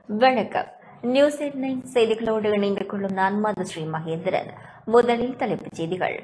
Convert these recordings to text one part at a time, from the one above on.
வணக்கம் news nine செய்திகளோடு இணைந்து கொள்ளும் நான் மதுஸ்ரீ மகேந்திரன் முதலில் தலைப்புச் செய்திகள்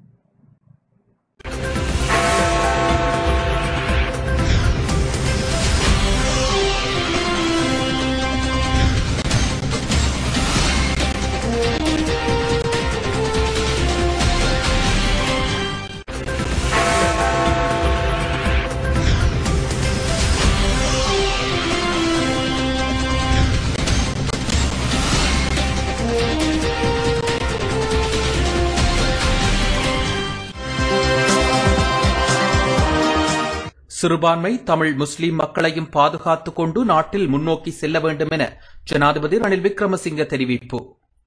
சிறுபான்மை தமிழ் முஸ்லிம் மக்களையும் பாதுகாத்துக் கொண்டு நாட்டில் முன்னோக்கி செல்ல வேண்டும் என ஜனாதிபதி ரணில் விக்ரமசிங்க தெரிவிப்பு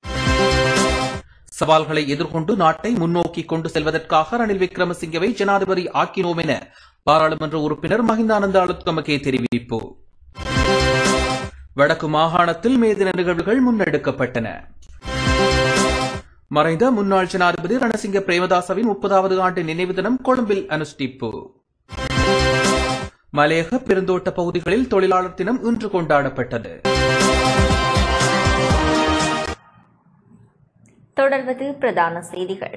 சவால்களை எதிர்கொண்டு நாட்டை முன்னோக்கி கொண்டு செல்வதற்காக ரணில் விக்ரமசிங்கவை ஜனாதிபதி ஆக்கினோம் என பாராளுமன்ற உறுப்பினர் மஹிந்தானந்த அலுத்கமகே தெரிவிப்பு வடக்கு மாகாணத்தில் மேதின நிகழ்வுகள் முன்னெடுக்கப்பட்டன மறைந்த முன்னாள் ஜனாதிபதி ரணசிங்க பிரேமதாசவின் முப்பதாவது ஆண்டு நினைவு தினம் கொழும்பில் அனுஷ்டிப்பு மலையக பெருந்தோட்ட பகுதிகளில் தொழிலாளர் தினம் இன்று கொண்டாடப்பட்டது தொடர்வது பிரதான செய்திகள்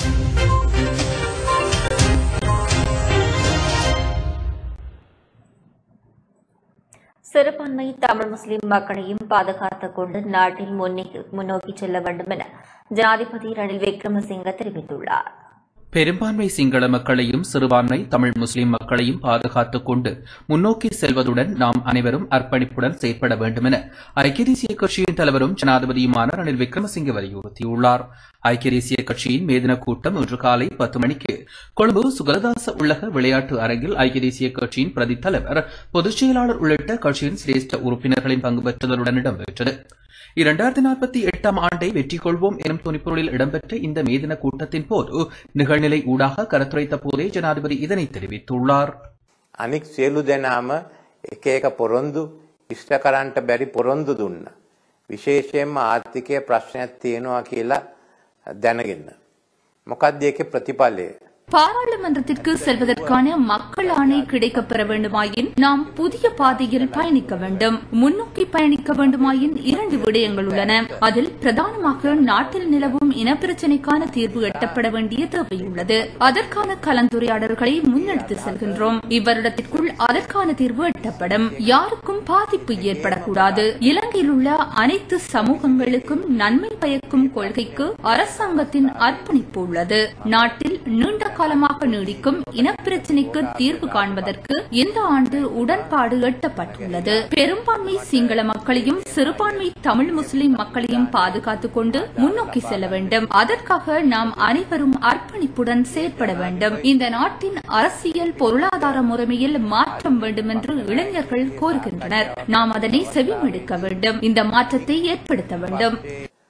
சிறுபான்மை தமிழ் முஸ்லிம் மக்களையும் பாதுகாத்துக் கொண்டு நாட்டில் முன்னே- முன்னோக்கி செல்ல வேண்டும் என ஜனாதிபதி ரணில் விக்ரமசிங்க தெரிவித்துள்ளார் பெரும்பான்மை சிங்கள மக்களையும் சிறுபான்மை தமிழ் முஸ்லிம் மக்களையும் பாதுகாத்துக் கொண்டு முன்னோக்கி செல்வதுடன் நாம் அனைவரும் அர்ப்பணிப்புடன் செயற்பட வேண்டும் என ஐக்கிய தேசிய கட்சியின் தலைவரும் ஜனாதிபதியுமான ரணில் விக்ரமசிங்கே வலியுறுத்தியுள்ளார் ஐக்கிய தேசிய கட்சியின் மேதின கூட்டம் இன்று காலை பத்து மணிக்கு கொழும்பு சுகலதாச உள்ளக விளையாட்டு அரங்கில் ஐக்கிய தேசிய கட்சியின் பிரதி தலைவர் பொதுச் செயலாளர் உள்ளிட்ட கட்சியின் சிரேஷ்ட உறுப்பினர்களின் பங்கு பெற்றதுடன் இடம்பெற்றது இரண்டாயிரத்தி நாற்பத்தி எட்டாம் ஆண்டை வெற்றி கொள்வோம் எனும் துணிப்பொருளில் இடம்பெற்ற இந்த மேதின கூட்டத்தின் போது நிகழ்நிலை ஊடாக கருத்துரைத்த போதே ஜனாதிபதி இதனை தெரிவித்துள்ளார் අනික් සියලු දෙනාම එක එක පොරොන්දු ඉෂ්ට කරන්ට බැරි පොරොන්දු දුන්න. විශේෂයෙන්ම ආර්ථිකය ප්‍රශ්නයක් තියෙනවා කියලා දැනගන්න. මොකක්ද ඒකේ ප්‍රතිඵලය. பாராளுமன்றத்திற்கு செல்வதற்கான மக்கள் ஆணை கிடைக்கப் பெற வேண்டுமாயின் நாம் புதிய பாதையில் பயணிக்க வேண்டும் முன்னோக்கி பயணிக்க வேண்டுமாயின் இரண்டு விடயங்கள் உள்ளன அதில் பிரதானமாக நாட்டில் நிலவும் இனப்பிரச்சினைக்கான தீர்வு எட்டப்பட வேண்டிய தேவையுள்ளது அதற்கான கலந்துரையாடல்களை முன்னெடுத்து செல்கின்றோம் இவ்வருடத்திற்குள் அதற்கான தீர்வு எட்டப்படும் யாருக்கும் பாதிப்பு ஏற்படக்கூடாது இலங்கையில் உள்ள அனைத்து சமூகங்களுக்கும் நன்மை பயக்கும் கொள்கைக்கு அரசாங்கத்தின் அர்ப்பணிப்பு உள்ளது நாட்டில் நீண்ட காலமாக நீடிக்கும் இனப்பிரச்சினைக்கு தீர்வு காண்பதற்கு இந்த ஆண்டு உடன்பாடு எட்டப்பட்டுள்ளது பெரும்பான்மை சிங்கள மக்களையும் சிறுபான்மை தமிழ் முஸ்லிம் மக்களையும் பாதுகாத்துக் கொண்டு முன்னோக்கி செல்ல வேண்டும் அதற்காக நாம் அனைவரும் அர்ப்பணிப்புடன் செயற்பட வேண்டும் இந்த நாட்டின் அரசியல் பொருளாதார முறைமையில் மாற்றம் வேண்டும் என்று இளைஞர்கள் கோருகின்றனர் நாம் அதனை செவிமடுக்க வேண்டும் இந்த மாற்றத்தை ஏற்படுத்த வேண்டும்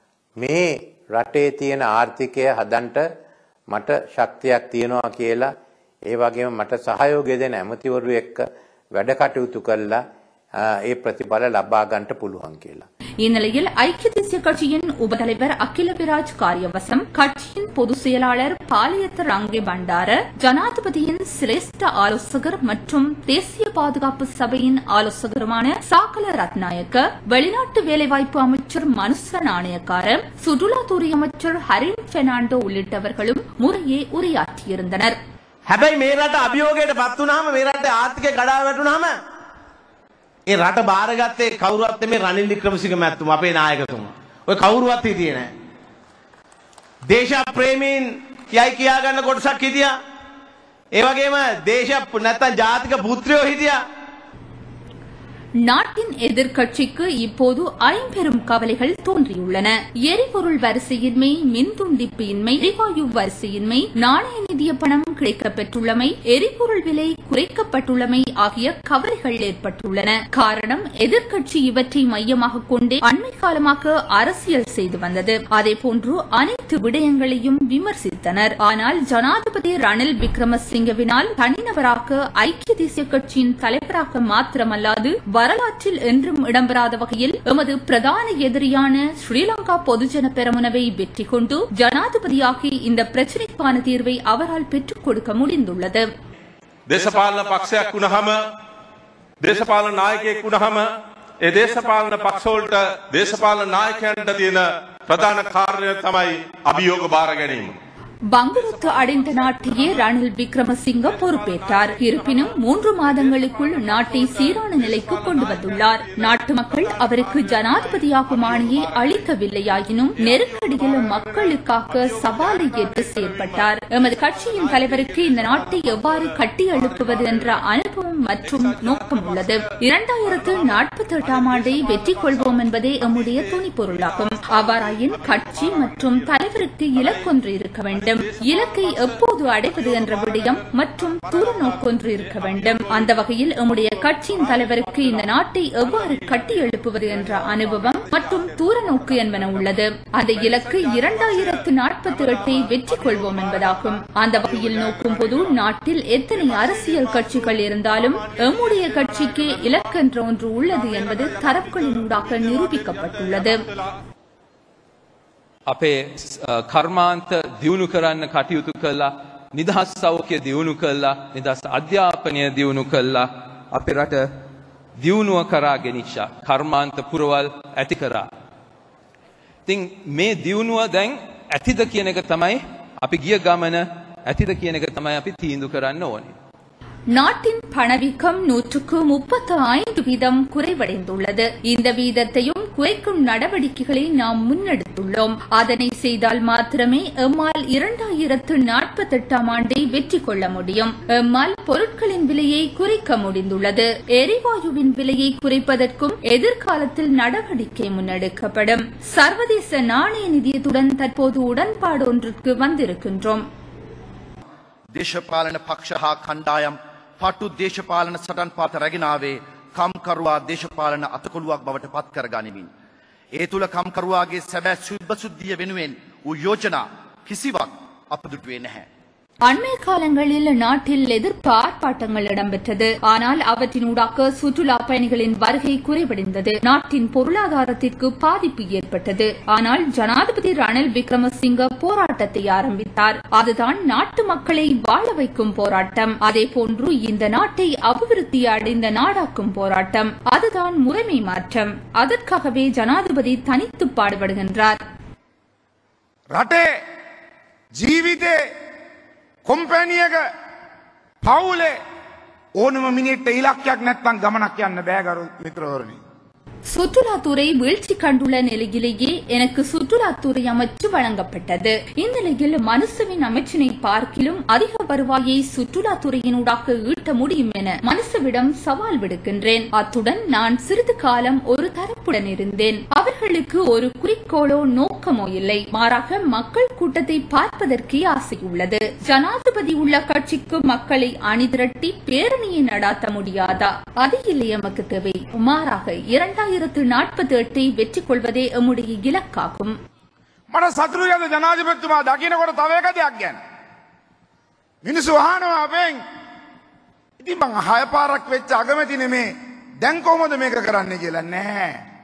මේ රටේ තියෙන ආර්ථිකය හදන්ට මට ශක්තියක් තියෙනවා කියලා ඒ වගේම මට සහයෝගය දෙන ඇමතිවරු එක්ක වැඩ කටයුතු කළා ආ, ඒ ප්‍රතිඵල ලබා ගන්නට පුළුවන් කියලා. இந்நிலையில் ஐக்கிய தேசிய கட்சியின் உபதலைவர் அகில விராஜ் காரியவசம் கட்சியின் பொதுச் செயலாளர் பாலியத்த ரங்கே பண்டார ஜனாதிபதியின் சிரேஷ்ட ஆலோசகர் மற்றும் தேசிய பாதுகாப்பு சபையின் ஆலோசகருமான சாகல ரத்நாயக்க வெளிநாட்டு வேலைவாய்ப்பு அமைச்சர் மனுச நாணயக்கார சுற்றுலாத்துறை அமைச்சர் ஹரின் பெர்னாண்டோ உள்ளிட்டவர்களும் முறையே உரையாற்றியிருந்தனர் හැබැයි මේ රට අභියෝගයට පත් වුණාම මේ රට ආර්ථිකය කඩා වැටුණාම ඒ රට බාරගත්තේ කවුරුවත් මේ රනිල් වික්‍රමසිංහ මැතිතුමා අපේ නායකතුමා. ඔය කවුරුවත් හිටියේ නැහැ. දේශ ප්‍රේමීන් කියයි කියා ගන්න කොටසක් හිටියා. ඒ වගේම දේශ නැත්තම් ජාතික පුත්‍රයෝ හිටියා. நாட்டின் எதிர்க்கட்சிக்கு இப்போது ஐம்பெரும் கவலைகள் தோன்றியுள்ளன எரிபொருள் வரிசையின்மை மின்துண்டிப்பு இன்மை எரிவாயு வரிசையின்மை நாணய நிதிய பணம் கிடைக்கப் பெற்றுள்ளமை எரிபொருள் விலை குறைக்கப்பட்டுள்ளமை ஆகிய கவலைகள் ஏற்பட்டுள்ளன காரணம் எதிர்க்கட்சி இவற்றை மையமாக கொண்டே அண்மை காலமாக அரசியல் செய்து வந்தது அதேபோன்று அனைத்து விடயங்களையும் விமர்சித்தனர் ஆனால் ஜனாதிபதி ரணில் விக்ரமசிங்கவினால் தனிநபராக ஐக்கிய தேசிய கட்சியின் தலைவராக மாத்திரமல்லாது வரலாற்றில் என்றும் இடம்பெறாத வகையில் எமது பிரதான எதிரியான ஸ்ரீலங்கா பொதுஜன பெரமுனவை வெற்றி கொண்டு ஜனாதிபதியாகி இந்த பிரச்சினைக்கான தீர்வை அவரால் பெற்றுக் கொடுக்க முடிந்துள்ளது දේශපාලන පක්ෂයක් වුණහම දේශපාලන නායකයෙක් වුණහම ඒ දේශපාලන පක්ෂවලට දේශපාලන නායකයන්ට තියෙන ප්‍රධාන කාර්යය තමයි අභියෝග බාර ගැනීම. பங்குரத்து அடைந்த நாட்டையே ரணில் விக்ரமசிங்க பொறுப்பேற்றார் இருப்பினும் மூன்று மாதங்களுக்குள் நாட்டை சீரான நிலைக்கு கொண்டு வந்துள்ளார் நாட்டு மக்கள் அவருக்கு ஜனாதிபதியாகும் ஆணையை அளிக்கவில்லையாயினும் நெருக்கடியில் மக்களுக்காக சவாலை ஏற்று செயல்பட்டார் எமது கட்சியின் தலைவருக்கு இந்த நாட்டை எவ்வாறு கட்டி எழுப்புவது என்ற அனுபவம் மற்றும் நோக்கம் உள்ளது இரண்டாயிரத்து நாற்பத்தி எட்டாம் ஆண்டை வெற்றி கொள்வோம் என்பதே எம்முடைய துணிப்பொருளாகும் அவ்வாறாயின் கட்சி மற்றும் தலைவருக்கு இலக்கொன்று இருக்க வேண்டும் இலக்கை எப்போது அடைவது என்ற விடயம் மற்றும் தூரநோக்கொன்று இருக்க வேண்டும் அந்த வகையில் எம்முடைய கட்சியின் தலைவருக்கு இந்த நாட்டை எவ்வாறு கட்டி எழுப்புவது என்ற அனுபவம் மற்றும் தூரநோக்கு என்பன உள்ளது அந்த இலக்கு இரண்டாயிரத்து நாற்பத்தி எட்டை வெற்றி கொள்வோம் என்பதாகும் அந்த வகையில் நோக்கும் போது நாட்டில் எத்தனை அரசியல் கட்சிகள் இருந்தாலும் எம்முடைய கட்சிக்கு இலக்கென்ற ஒன்று உள்ளது என்பது தரப்புகளினூடாக நிரூபிக்கப்பட்டுள்ளது අපේ අ, කර්මාන්ත දියුණු කරන්න කටයුතු කල්ලා නිදහස් සෞඛ්‍ය දියුණු කල්ලා නිදහස් අධ්‍යාපනය දියුණු කල්ලා අපේ රට දියුණුව කරා ගෙනිච්චා කර්මාන්ත පුරවල් ඇති කරා. ඉතින් මේ දියුණුව දැන් ඇතිද කියන එක තමයි අපි ගිය ගමන ඇතිද කියන එක තමයි අපි තීන්දු කරන්න ඕනේ. நாட்டின் பணவீக்கம் நூற்றுக்கு முப்பத்து ஐந்து வீதம் குறைவடைந்துள்ளது இந்த வீதத்தையும் குறைக்கும் நடவடிக்கைகளை நாம் முன்னெடுத்துள்ளோம் அதனை செய்தால் மாத்திரமே எம்மால் இரண்டாயிரத்து நாற்பத்தி எட்டாம் ஆண்டை வெற்றி கொள்ள முடியும் எம்மால் பொருட்களின் விலையை குறைக்க முடிந்துள்ளது எரிவாயுவின் விலையை குறைப்பதற்கும் எதிர்காலத்தில் நடவடிக்கை முன்னெடுக்கப்படும் சர்வதேச நாணய நிதியத்துடன் தற்போது உடன்பாடு ஒன்றுக்கு வந்திருக்கின்றோம் දේශපාලන පක්ෂ හා කණ්ඩායම් පටු දේශපාලන සටන් පාත රැගෙනාවේ කම්කරුවා දේශපාලන අතකොළුවක් බවට පත් කර ගනිමින්. ඒ තුළ කම්කරුවාගේ සැබෑ සුද්බසුද්ධිය වෙනුවෙන් වූ යෝජනා කිසිවක් අපදුටුවේ නැහැ. அண்மை காலங்களில் நாட்டில் எதிர்ப்பு ஆர்ப்பாட்டங்கள் இடம்பெற்றது ஆனால் அவற்றினூடாக சுற்றுலா பயணிகளின் வருகை குறைவடைந்தது நாட்டின் பொருளாதாரத்திற்கு பாதிப்பு ஏற்பட்டது ஆனால் ஜனாதிபதி ரணில் விக்ரமசிங்க போராட்டத்தை ஆரம்பித்தார் அதுதான் நாட்டு மக்களை வாழ வைக்கும் போராட்டம் அதே போன்று இந்த நாட்டை அபிவிருத்தி அடைந்த நாடாக்கும் போராட்டம் அதுதான் முறைமை மாற்றம் அதற்காகவே ஜனாதிபதி தனித்து பாடுபடுகின்றார் රටේ ජීවිතේ කොම්පැනියක පවුලේ ඕනම මිනිට ඉලක්කයක් නැත්තං ගමනක් යන්න බෑගරු මිත්‍රවරණි. சுற்றுலாத்துறை வீழ்ச்சி கண்டுள்ள நிலையிலேயே எனக்கு சுற்றுலாத்துறை அமைச்சு வழங்கப்பட்டது இந்நிலையில் மனுசவின் அமைச்சினை பார்க்கிலும் அதிக வருவாயை சுற்றுலாத்துறையினூடாக ஈட்ட முடியும் என மனுசவிடம் சவால் விடுக்கின்றேன் அத்துடன் நான் சிறிது காலம் ஒரு தரப்புடன் இருந்தேன் அவர்களுக்கு ஒரு குறிக்கோளோ நோக்கமோ இல்லை மாறாக மக்கள் கூட்டத்தை பார்ப்பதற்கே ஆசை உள்ளது ஜனாதிபதி உள்ள கட்சிக்கு மக்களை அணிதிரட்டி பேரணியை நடாத்த முடியாதா அது இல்லை எமக்கு தேவை மாறாக இரண்டாயிரத்து நாற்பத்தி எட்டை வெற்றி கொள்வதே எம்முடைய இலக்காகும் මට සතුරුයද ජනාධිපත්තුමා දකිනකොට තව එක දෙයක් ගැන. මිනිස්සු අහනවා අපෙන් ඉතින් මං හය පාරක් වෙච්ච අගමැති නෙමේ දැන් කොහොමද මේක කරන්න කියලා නෑ.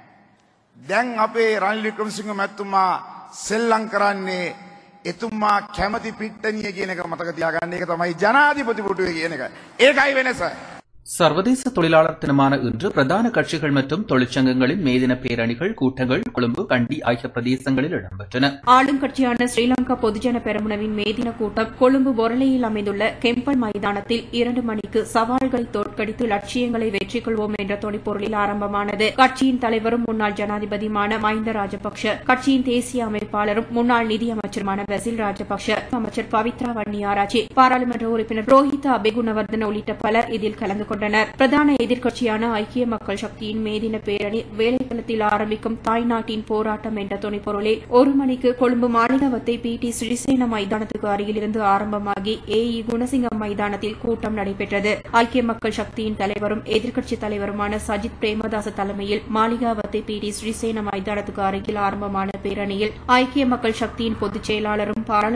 දැන් අපේ රනිල් වික්‍රමසිංහ මැතිතුමා සෙල්ලම් කරන්නේ එතුමා කැමති පිට්ටනිය කියන එක මතක තියාගන්න එක තමයි ජනාධිපති පුටුවේ කියන එක. ඒකයි වෙනස. சர்வதேச தொழிலாளர் தினமான இன்று பிரதான கட்சிகள் மற்றும் தொழிற்சங்கங்களின் மேதின பேரணிகள் கூட்டங்கள் கொழும்பு கண்டி ஆகிய பிரதேசங்களில் இடம்பெற்றன ஆளுங்கட்சியான ஸ்ரீலங்கா பொதுஜன பெரமுனவின் மேதின கூட்டம் கொழும்பு பொரளையில் அமைந்துள்ள கெம்பல் மைதானத்தில் இரண்டு மணிக்கு சவால்களை தோற்கடித்து லட்சியங்களை வெற்றி கொள்வோம் என்ற துணைப்பொருளில் ஆரம்பமானது கட்சியின் தலைவரும் முன்னாள் ஜனாதிபதியுமான மஹிந்த ராஜபக்ஷ கட்சியின் தேசிய அமைப்பாளரும் முன்னாள் நிதி அமைச்சருமான பசில் ராஜபக்ஷ அமைச்சர் பவித்ரா வன்னியாராச்சி பாராளுமன்ற உறுப்பினர் ரோஹிதா அபெகுணவர்தன உள்ளிட்ட பலர் இதில் கலந்து கொண்டனர் பிரதான எதிர்க்கட்சியான ஐக்கிய மக்கள் சக்தியின் மேதின பேரணி வேலைத்தளத்தில் ஆரம்பிக்கும் தாய்நாட்டின் போராட்டம் என்ற துணைப்பொருளில் ஒரு மணிக்கு கொழும்பு மாளிகவத்தை பி டி ஸ்ரீசேன மைதானத்துக்கு அருகிலிருந்து ஆரம்பமாகி ஏ இ குணசிங்கம் மைதானத்தில் கூட்டம் நடைபெற்றது ஐக்கிய மக்கள் சக்தியின் தலைவரும் எதிர்க்கட்சித் தலைவருமான சஜித் பிரேமதாச தலைமையில் மாளிகாவத்தை பி டி ஸ்ரீசேன மைதானத்துக்கு அருகில் ஆரம்பமான பேரணியில் ஐக்கிய மக்கள் சக்தியின் பொதுச் செயலாளரும் பாராளுமன்ற உறுப்பினர்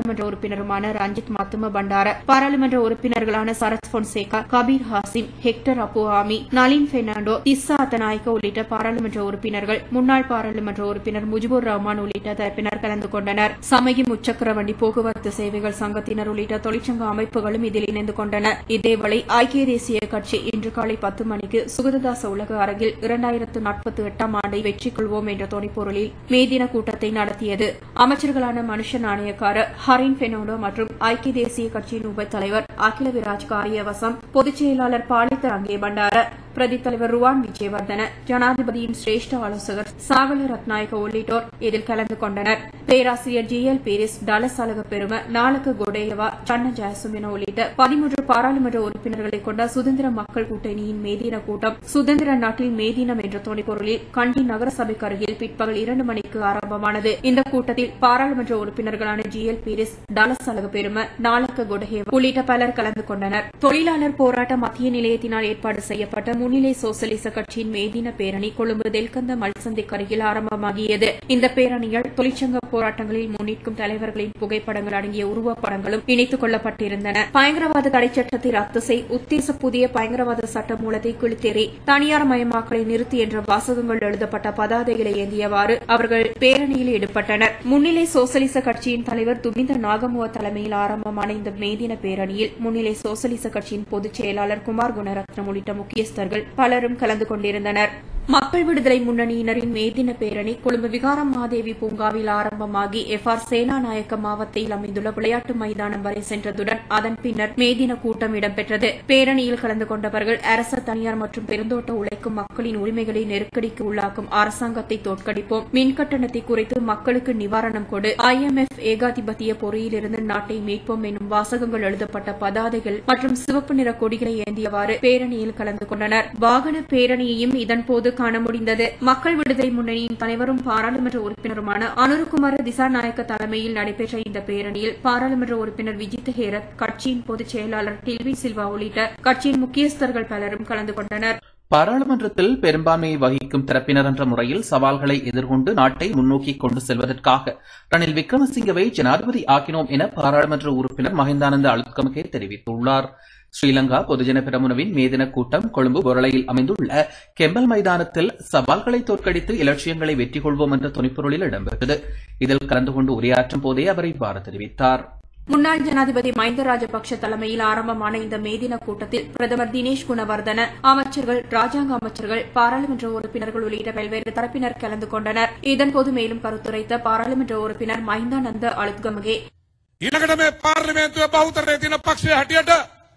உறுப்பினருமான ரஞ்சித் மத்தும பண்டார பாராளுமன்ற உறுப்பினர்களான சரத் பொன்சேகா கபீர் ஹாசிம் ஹெக்டர் அப்பு ஆமி நளின் பெர்னாண்டோ திஸ்ஸா அத்தநாயக்க உள்ளிட்ட பாராளுமன்ற உறுப்பினர்கள் முன்னாள் பாராளுமன்ற உறுப்பினர் முஜிபுர் ரஹ்மான் உள்ளிட்ட தரப்பினர் கலந்து கொண்டனர் சமயம் முச்சக்கர வண்டி போக்குவரத்து சேவைகள் சங்கத்தினர் உள்ளிட்ட தொழிற்சங்க அமைப்புகளும் இதில் இணைந்து கொண்டனர் இதேவேளை ஐக்கிய தேசிய கட்சி இன்று காலை பத்து மணிக்கு சுகததாச உலக அரங்கில் இரண்டாயிரத்து நாற்பத்தி எட்டாம் ஆண்டை வெற்றி கொள்வோம் என்ற துணைப்பொருளில் மேதின கூட்டத்தை நடத்தியது அமைச்சர்களான மனுஷ நாணயக்கார ஹரின் பெனோடோ மற்றும் ஐக்கிய தேசிய கட்சியின் உப தலைவர் அகில விராஜ் காரியவசம் பொதுச் செயலாளர் பாலித்த அங்கே பண்டார பிரதி தலைவர் ருவான் விஜயவர்தன ஜனாதிபதியின் சிரேஷ்ட ஆலோசகர் சாகல ரத்நாயக உள்ளிட்டோர் இதில் கலந்து கொண்டனர் பேராசிரியர் G L Peiris Dullas Alahapperuma Nalaka கோடேயவா சன்ன ஜெயசுமின உள்ளிட்ட பதிமூன்று பாராளுமன்ற உறுப்பினர்களை கொண்ட சுதந்திர மக்கள் கூட்டணியின் மேதின கூட்டம் சுதந்திர நாட்டில் மேதினம் என்ற துணைப்பொருளில் கண்டி நகரசபைக்கு அருகில் பிற்பகல் இரண்டு மணிக்கு ஆரம்பமானது இந்த கூட்டத்தில் பாராளுமன்ற உறுப்பினர்களான G L Peiris Dullas Alahapperuma Nalaka கோடேயவா உள்ளிட்ட பலர் கலந்து கொண்டனர் தொழிலாளர் போராட்ட மத்திய நிலையத்தினால் ஏற்பாடு செய்யப்பட்ட முன்னிலை சோசலிச கட்சியின் மேதின பேரணி கொழும்பு தெல்கந்த மல்சந்தைக்கு அருகில் ஆரம்பமாகியது இந்த பேரணியில் தொழிற்சங்க போராட்டங்களில் முன்னிற்கும் தலைவர்களின் புகைப்படங்கள் அடங்கிய உருவப்படங்களும் இணைத்துக் கொள்ளப்பட்டிருந்தன பயங்கரவாத தடை சட்டத்தை ரத்து செய் உத்தேச புதிய பயங்கரவாத சட்ட மூலத்தை கிழித்தெறி தனியார் மயமாக்கலை நிறுத்தி என்ற வாசகங்கள் எழுதப்பட்ட பதாதைகளை ஏந்தியவாறு அவர்கள் பேரணியில் ஈடுபட்டனர் முன்னிலை சோசலிச கட்சியின் தலைவர் துமிந்த நாகமுவ தலைமையில் ஆரம்பமான இந்த மேதின பேரணியில் முன்னிலை சோசலிச கட்சியின் பொதுச் செயலாளர் குமார் குணரத்னம் உள்ளிட்ட முக்கியஸ்தர்கள் பலரும் கலந்து கொண்டிருந்தனர் மக்கள் விடுதலை முன்னணியினரின் மேதின பேரணி கொழும்பு விகாரம் மாதேவி பூங்காவில் ஆரம்பமாகி எஃப் ஆர் சேனாநாயக்க மாவட்டத்தில் அமைந்துள்ள விளையாட்டு மைதானம் வரை சென்றதுடன் அதன் பின்னர் மேதின கூட்டம் இடம்பெற்றது பேரணியில் கலந்து கொண்டவர்கள் அரச தனியார் மற்றும் பெருந்தோட்ட உழைக்கும் மக்களின் உரிமைகளை நெருக்கடிக்கு உள்ளாக்கும் அரசாங்கத்தை தோற்கடிப்போம் மின் கட்டணத்தை குறைத்து மக்களுக்கு நிவாரணம் கொடு ஐஎம்எஃப் ஏகாதிபத்திய பொறியிலிருந்து நாட்டை மீட்போம் எனும் வாசகங்கள் எழுதப்பட்ட பதாதைகள் மற்றும் சிவப்பு நிற கொடிகளை ஏந்தியவாறு பேரணியில் கலந்து கொண்டனர் வாகன பேரணியையும் இதன்போது காண முடிந்தது மக்கள் விடுதலை முன்னணியின் தலைவரும் பாராளுமன்ற உறுப்பினருமான அனுருகுமார திசாநாயக்க தலைமையில் நடைபெற்ற இந்த பேரணியில் பாராளுமன்ற உறுப்பினர் விஜித் ஹேரத் கட்சியின் பொதுச் செயலாளர் டில்வி சில்வா உள்ளிட்ட கட்சியின் முக்கியஸ்தர்கள் பலரும் கலந்து கொண்டனர் பாராளுமன்றத்தில் பெரும்பான்மையை வகிக்கும் தரப்பினர் என்ற முறையில் சவால்களை எதிர்கொண்டு நாட்டை முன்னோக்கி கொண்டு செல்வதற்காக ரணில் விக்ரமசிங்கவை ஜனாதிபதி ஆக்கினோம் என பாராளுமன்ற உறுப்பினர் மஹிந்தானந்த அழுத்கமகே தெரிவித்துள்ளார் ஸ்ரீலங்கா பொதுஜன பெரமுனவின் மேதின கூட்டம் கொழும்பு பொருளையில் அமைந்துள்ள கெம்பல் மைதானத்தில் சவால்களை தோற்கடித்து இலட்சியங்களை வெற்றி கொள்வோம் என்ற துணிப்பொருளில் இடம்பெற்றது இதில் கலந்து கொண்டு உரையாற்றும் போதே அவர் இவ்வாறு தெரிவித்தார் முன்னாள் ஜனாதிபதி மஹிந்த ராஜபக்ஷ தலைமையில் ஆரம்பமான இந்த மேதின கூட்டத்தில் பிரதமர் தினேஷ் குணவர்தன அமைச்சர்கள் ராஜாங்க அமைச்சர்கள் பாராளுமன்ற உறுப்பினர்கள் உள்ளிட்ட பல்வேறு தரப்பினர் கலந்து கொண்டனர் இதன்போது மேலும் கருத்துரைத்த பாராளுமன்ற உறுப்பினர் மஹிந்தானந்த அழுத்கமகே ඊළඟට මේ පාර්ලිමේන්තුව බෞතරය තින පක්ෂය හැටියට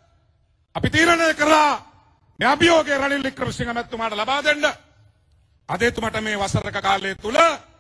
අපි තීරණය කරා මේ අභියෝගය රනිල් වික්‍රමසිංහ මැතිතුමාට ලබා දෙන්න අද එතුමට මේ වසරක කාලය තුල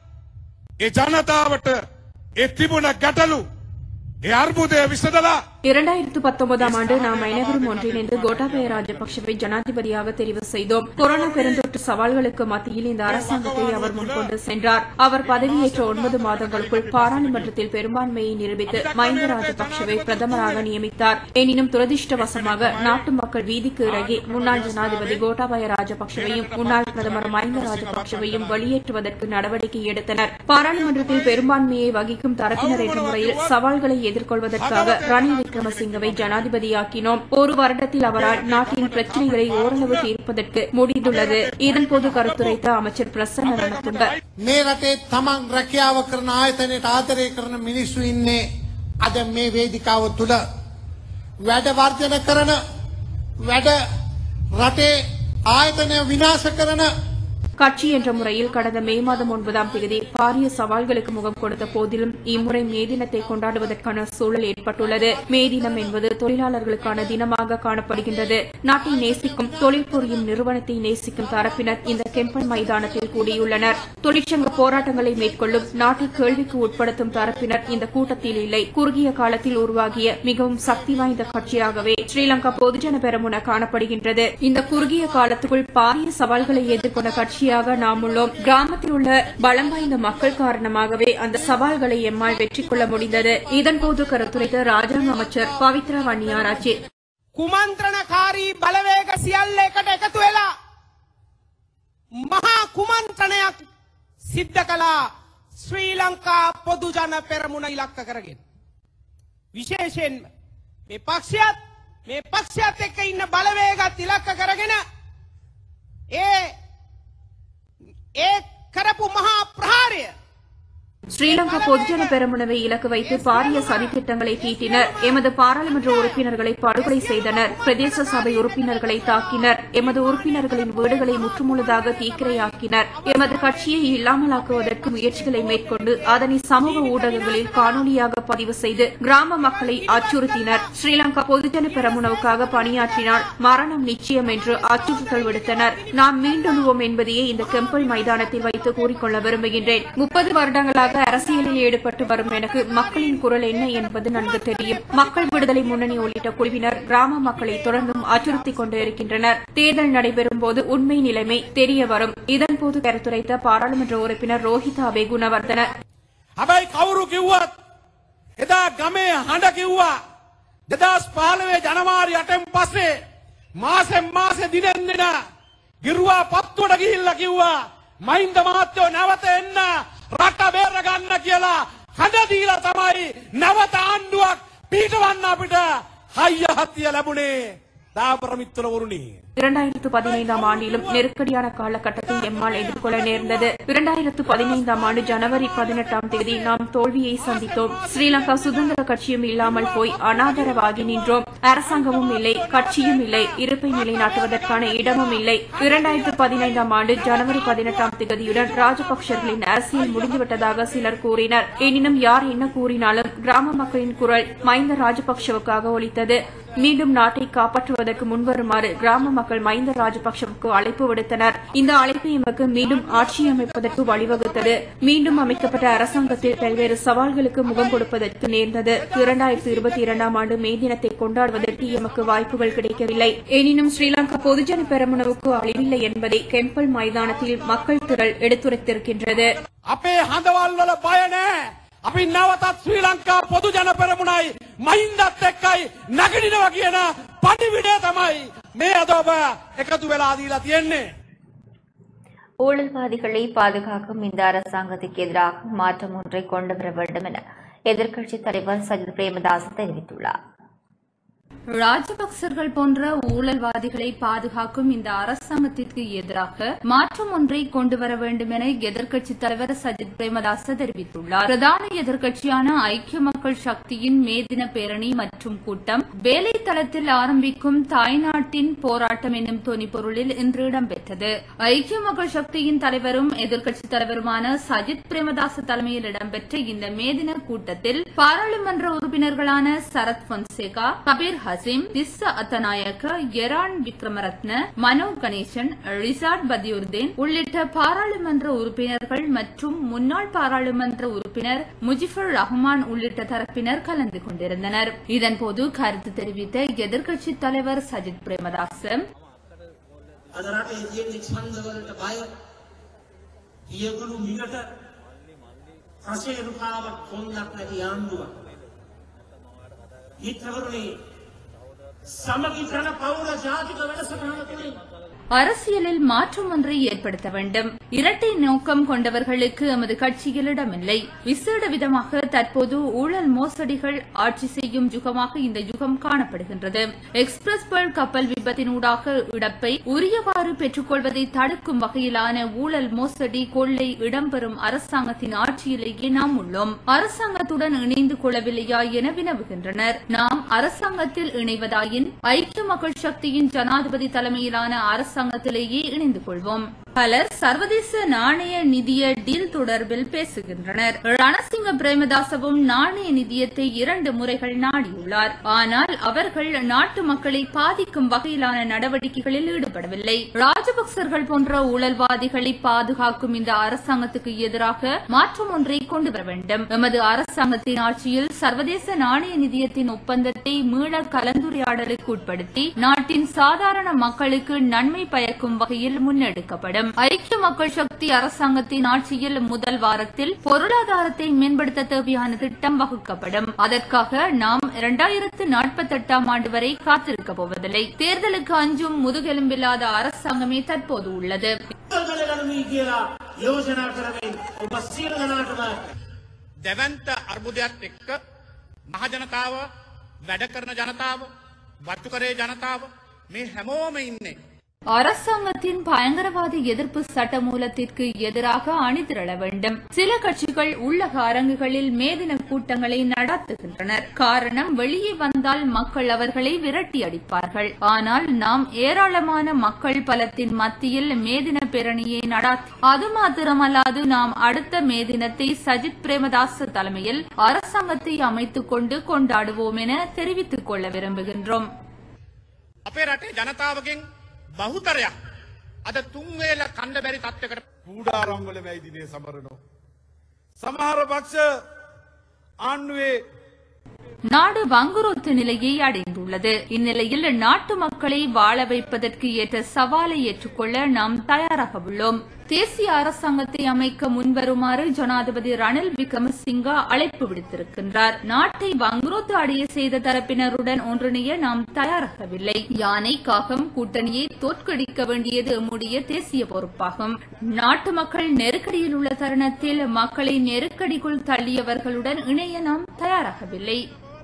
ඒ ජනතාවට ඒ තිබුණ ගැටලු ඒ අර්බුදය විසඳලා இரண்டாயிரத்து பத்தொன்பதாம் ஆண்டு நாம் அனைவரும் ஒன்றிணைந்து கோட்டாபய ராஜபக்சவை ஜனாதிபதியாக தெரிவு செய்தோம் கொரோனா பெருந்தொற்று சவால்களுக்கு மத்தியில் இந்த அரசாங்கத்தை அவர் முன்கொண்டு சென்றார் அவர் பதவியேற்ற ஒன்பது மாதங்களுக்குள் பாராளுமன்றத்தில் பெரும்பான்மையை நிரூபித்து மஹிந்த ராஜபக்சவை பிரதமராக நியமித்தார் எனினும் துரதிருஷ்டவசமாக நாட்டு மக்கள் வீதிக்கு இறங்கி முன்னாள் ஜனாதிபதி கோட்டாபய ராஜபக்சவையும் முன்னாள் பிரதமர் மஹிந்த ராஜபக்சவையும் வெளியேற்றுவதற்கு நடவடிக்கை எடுத்தனர் பாராளுமன்றத்தில் பெரும்பான்மையை வகிக்கும் தரப்பினர் என்ற முறையில் சவால்களை எதிர்கொள்வதற்காக ரணில் விக்ரமசிங்கவை ஜனாதிபதியாக்கினோம் ஒரு வருடத்தில் அவரால் நாட்டின் பிரச்சினைகளை ஓரளவு தீர்ப்பதற்கு முடிந்துள்ளது இதன்போது கருத்துரைத்த அமைச்சர் பிரசன்ன ரணதுங்க මේ රටේ තමන් රැකියාව කරන ආයතනයට ආදරය කරන මිනිස්සු ඉන්නේ අද මේ වේදිකාව තුළ වැඩ වර්ජන කරන වැඩ රටේ ආයතනය විනාශ කරන கட்சி என்ற முறையில் கடந்த மே மாதம் ஒன்பதாம் தேதி பாரிய சவால்களுக்கு முகம் கொடுத்த போதிலும் இம்முறை மே தினத்தை கொண்டாடுவதற்கான சூழல் ஏற்பட்டுள்ளது மே தினம் என்பது தொழிலாளர்களுக்கான தினமாக காணப்படுகின்றது நாட்டை நேசிக்கும் தொழில் புரியும் நிறுவனத்தை நேசிக்கும் தரப்பினர் இந்த கெம்பன் மைதானத்தில் கூடியுள்ளனர் தொழிற்சங்க போராட்டங்களை மேற்கொள்ளும் நாட்டை கேள்விக்கு உட்படுத்தும் தரப்பினர் இந்த கூட்டத்தில் இல்லை குறுகிய காலத்தில் உருவாகிய மிகவும் சக்தி வாய்ந்த கட்சியாகவே ஸ்ரீலங்கா பொதுஜன பெரமுன காணப்படுகின்றது இந்த குறுகிய காலத்துக்குள் பாரிய சவால்களை எதிர்கொண்ட கட்சியாக நாம் உள்ளோம் கிராமத்தில் உள்ள பலம் வாய்ந்த மக்கள் காரணமாகவே அந்த சவால்களை எம்மால் வெற்றி கொள்ள முடிந்தது இதன்போது கருத்துரைத்த ராஜாங்க அமைச்சர் பவித்ரா வன்னியாராச்சி කුමන්ත්‍රණකාරී බලවේග සියල්ල එකට එකතු වෙලා මහා කුමන්ත්‍රණයක් සිද්ධ කළා ශ්‍රී ලංකා පොදු ජන පෙරමුණ ඉලක්ක කරගෙන. විශේෂයෙන් මේ පක්ෂයත් මේ පක්ෂයත් එක්ක ඉන්න බලවේගත් ඉලක්ක කරගෙන ඒ ඒ කරපු මහා ප්‍රහාරය ஸ்ரீலங்கா பொதுஜன பெரமுனவை இலக்கு வைத்து பாரிய சதித்திட்டங்களை தீட்டினர் எமது பாராளுமன்ற உறுப்பினர்களை படுகொலை செய்தனர் பிரதேச சபை உறுப்பினர்களை தாக்கினர் எமது உறுப்பினர்களின் வீடுகளை முற்றுமுழுதாக தீக்கிரையாக்கினர் எமது கட்சியை இல்லாமலாக்குவதற்கு முயற்சிகளை மேற்கொண்டு அதனை சமூக ஊடகங்களில் காணொலியாக பதிவு செய்து கிராம மக்களை அச்சுறுத்தினர் ஸ்ரீலங்கா பொதுஜன பெரமுனவுக்காக பணியாற்றினால் மரணம் நிச்சயம் என்று அச்சுறுத்தல் விடுத்தனர் நாம் மீண்டெழுவோம் என்பதையே இந்த கெம்பல் மைதானத்தில் வைத்து கூறிக்கொள்ள விரும்புகின்றேன் முப்பது வருடங்களாக அரசியலில் ஈடுபட்டு வரும் எனக்கு மக்களின் குரல் என்ன என்பது நன்கு தெரியும் மக்கள் விடுதலை முன்னணி உள்ளிட்ட குழுவினர் கிராம மக்களை தொடர்ந்தும் அச்சுறுத்திக் கொண்டு இருக்கின்றனர் தேர்தல் நடைபெறும் போது உண்மை நிலைமை தெரிய வரும் இதன்போது கருத்துரைத்த பாராளுமன்ற உறுப்பினர் ரோஹிதா குணவர்தன හැබැයි කවුරු කිව්වත් එදා ගමේ හඬ කිව්වා දෙදස් පාලවේ ජනවාරි අටෙන් පස්සේ මාසෙන් මාසෙ දිනෙන් දෙන ගිරුවා පත්තුවට ගිහිල්ල කිව්වා මහින්ද මහත්තයෝ නැවත එන්න රට බේරගන්න කියලා හඬ දීලා තමයි නැවත ආණ්ඩුවක් පීටවන්න අපිට හයිය හත්තිය ලැබුණේ දාපර මිත්‍රවරුණි இரண்டாயிரத்து பதினைந்தாம் ஆண்டிலும் நெருக்கடியான காலகட்டத்தை எம்மால் எதிர்கொள்ள நேர்ந்தது இரண்டாயிரத்து பதினைந்தாம் ஆண்டு ஜனவரி பதினெட்டாம் தேதி நாம் தோல்வியை சந்தித்தோம் ஸ்ரீலங்கா சுதந்திர கட்சியும் இல்லாமல் போய் அனாதரவாகி நின்றோம் அரசாங்கமும் இல்லை கட்சியும் இல்லை இருப்பை நிலைநாட்டுவதற்கான இடமும் இல்லை இரண்டாயிரத்து பதினைந்தாம் ஆண்டு ஜனவரி பதினெட்டாம் தேதியுடன் ராஜபக்சர்களின் அரசியல் முடிந்துவிட்டதாக சிலர் கூறினர் எனினும் யார் என்ன கூறினாலும் கிராம மக்களின் குரல் மஹிந்த ராஜபக்சவுக்காக ஒலித்தது மீண்டும் நாட்டை காப்பாற்றுவதற்கு முன்வருமாறு கிராம மக்கள் மஹிந்த ராஜபக்சவுக்கு அழைப்பு விடுத்தனர் இந்த அழைப்பு எமக்கு மீண்டும் ஆட்சி அமைப்பதற்கு வழிவகுத்தது மீண்டும் அமைக்கப்பட்ட அரசாங்கத்தில் பல்வேறு சவால்களுக்கு முகம் கொடுப்பதற்கு நேர்ந்தது இரண்டாயிரத்தி இருபத்தி இரண்டாம் ஆண்டு மே தினத்தை கொண்டாடுவதற்கு எமக்கு வாய்ப்புகள் கிடைக்கவில்லை எனினும் ஸ்ரீலங்கா பொதுஜன பெரமுனவுக்கு அழிவில்லை என்பதை கெம்பல் மைதானத்தில் மக்கள் திரள் எடுத்துரைத்திருக்கின்றது අපේ හඳවල් වල බය නෑ. අපි නැවතත් ශ්‍රී ලංකා පොදු ජන පෙරමුණයි මහින්දත් එක්කයි නැගිටිනවා කියන පණිවිඩය තමයි මේ අද ඔබ එකතු වෙලා දීලා තියෙන්නේ. ஊழல்வாதிகளை பாதுகாக்கும் இந்த அரசாங்கத்துக்கு எதிராக மாற்றம் ஒன்றை கொண்டு வர வேண்டும் என எதிர்க்கட்சித் தலைவர் சஜித் பிரேமதாஸ் தெரிவித்துள்ளார் ராஜபக்சர்கள் போன்ற ஊழல்வாதிகளை பாதுகாக்கும் இந்த அரசாங்கத்திற்கு எதிராக மாற்றம் ஒன்றை கொண்டு வர வேண்டும் என எதிர்க்கட்சித் தலைவர் சஜித் பிரேமதாச தெரிவித்துள்ளார் பிரதான எதிர்க்கட்சியான ஐக்கிய மக்கள் சக்தியின் மே தின பேரணி மற்றும் கூட்டம் வேலை தளத்தில் ஆரம்பிக்கும் தாய்நாட்டின் போராட்டம் என்னும் தொனிப்பொருளில் இன்று இடம்பெற்றது ஐக்கிய மக்கள் சக்தியின் தலைவரும் எதிர்க்கட்சித் தலைவருமான சஜித் பிரேமதாச தலைமையில் இடம்பெற்ற இந்த மே தின கூட்டத்தில் பாராளுமன்ற உறுப்பினர்களான சரத் பொன்சேகா கபீர் ஹசீம் திஸ்ஸ அத்தநாயக்க எரான் விக்ரமரத்ன மனோ கணேசன் ரிசாட் பதியுர்தீன் உள்ளிட்ட பாராளுமன்ற உறுப்பினர்கள் மற்றும் முன்னாள் பாராளுமன்ற உறுப்பினர் முஜிபுர் ரஹ்மான் உள்ளிட்ட தரப்பினர் கலந்து கொண்டிருந்தனர் இதன்போது கருத்து தெரிவித்த எதிர்க்கட்சித் தலைவர் சஜித் பிரேமதாஸ் අද රටේ තියෙන ඡන්දවලට බය තියගුළු මිලට කසේරුකාවක් කොන්දක් නැති ආණ්ඩුවක් මිත්‍රවරුනි සමගි කරන පවුල ජාතික වැඩසටහන තුළින් அரசியலில் மாற்றம் ஒன்றை ஏற்படுத்த வேண்டும் இரட்டை நோக்கம் கொண்டவர்களுக்கு எமது கட்சியில் இடமில்லை விசேட விதமாக தற்போது ஊழல் மோசடிகள் ஆட்சி செய்யும் யுகமாக இந்த யுகம் காணப்படுகின்றது எக்ஸ்பிரஸ் பேர்ல் கப்பல் விபத்தினூடாக இழப்பை உரியவாறு பெற்றுக்கொள்வதை தடுக்கும் வகையிலான ஊழல் மோசடி கொள்ளை இடம்பெறும் அரசாங்கத்தின் ஆட்சியிலேயே நாம் உள்ளோம் அரசாங்கத்துடன் இணைந்து கொள்ளவில்லையா என வினவுகின்றனர் நாம் அரசாங்கத்தில் இணைவதாயின் ஐக்கிய மக்கள் சக்தியின் ஜனாதிபதி தலைமையிலான அரசாங்கத்திலேயே இணைந்து கொள்வோம் பலர் சர்வதேச நாணய நிதிய டீல் தொடர்பில் பேசுகின்றனர் ரணசிங்க பிரேமதாசவும் நாணய நிதியத்தை இரண்டு முறைகள் நாடியுள்ளார் ஆனால் அவர்கள் நாட்டு மக்களை பாதிக்கும் வகையிலான நடவடிக்கைகளில் ஈடுபடவில்லை ராஜபக்சர்கள் போன்ற ஊழல்வாதிகளை பாதுகாக்கும் இந்த அரசாங்கத்துக்கு எதிராக மாற்றம் ஒன்றை கொண்டு வர வேண்டும் எமது அரசாங்கத்தின் ஆட்சியில் சர்வதேச நாணய நிதியத்தின் ஒப்பந்தத்தை மீள கலந்துரையாடலுக்கு உட்படுத்தி நாட்டின் சாதாரண மக்களுக்கு நன்மை பயக்கும் வகையில் முன்னெடுக்கப்படும் ஐக்கிய மக்கள் சக்தி அரசாங்கத்தின் ஆட்சியில் முதல் வாரத்தில் பொருளாதாரத்தை மேம்படுத்த தேவையான திட்டம் வகுக்கப்படும் அதற்காக நாம் இரண்டாயிரத்து நாற்பத்தெட்டாம் ஆண்டு வரை காத்திருக்க போவதில்லை தேர்தலுக்கு அஞ்சும் முதுகெலும்பில்லாத அரசாங்கமே தற்போது உள்ளது ගලගනමී කියලා යෝජනා කරමින් ඔබ සියලු දෙනාටම දැවන්ත අර්බුදයක් එක්ක මහජනතාව වැඩ කරන ජනතාව වත්තුකරේ ජනතාව මේ හැමෝම ඉන්නේ. அரசாங்கத்தின் பயங்கரவாத எதிர்ப்பு சட்ட மூலத்திற்கு எதிராக அணிதிரள வேண்டும் சில கட்சிகள் உள்ளக அரங்குகளில் மேதின கூட்டங்களை நடத்துகின்றனர் காரணம் வெளியே வந்தால் மக்கள் அவர்களை விரட்டி அடிப்பார்கள் ஆனால் நாம் ஏராளமான மக்கள் பலத்தின் மத்தியில் மேதின பேரணியை நடாத்தி அது மாத்திரமல்லாது நாம் அடுத்த மேதினத்தை சஜித் பிரேமதாஸ் தலைமையில் அரசாங்கத்தை அமைத்துக் கொண்டு கொண்டாடுவோம் என தெரிவித்துக் கொள்ள விரும்புகின்றோம் අපේ රටේ ජනතාවගෙන් බහුතරයක් අද තුන්වේල කණ්ඩ බැරි තත්වකට කූඩාරම්වල වැයිදිනේ සමරනවා. සමහර පක්ෂ ආණ්ඩුවේ நாடு வங்குரோத்து நிலையை அடைந்துள்ளது இந்நிலையில் நாட்டு மக்களை வாழ வைப்பதற்கு ஏற்ற சவாலை ஏற்றுக்கொள்ள நாம் தயாராக உள்ளோம் தேசிய அரசாங்கத்தை அமைக்க முன்வருமாறு ஜனாதிபதி ரணில் விக்ரமசிங்கா அழைப்பு விடுத்திருக்கின்றார் நாட்டை வங்குரோத்து அடைய செய்த தரப்பினருடன் ஒன்றிணைய நாம் தயாராகவில்லை யானை காகம் கூட்டணியை தோற்கடிக்க வேண்டியது நம்முடைய தேசிய பொறுப்பாகும் நாட்டு மக்கள் நெருக்கடியில் உள்ள தருணத்தில் மக்களை நெருக்கடிக்குள் தள்ளியவர்களுடன் இணைய நாம் தயாராகவில்லை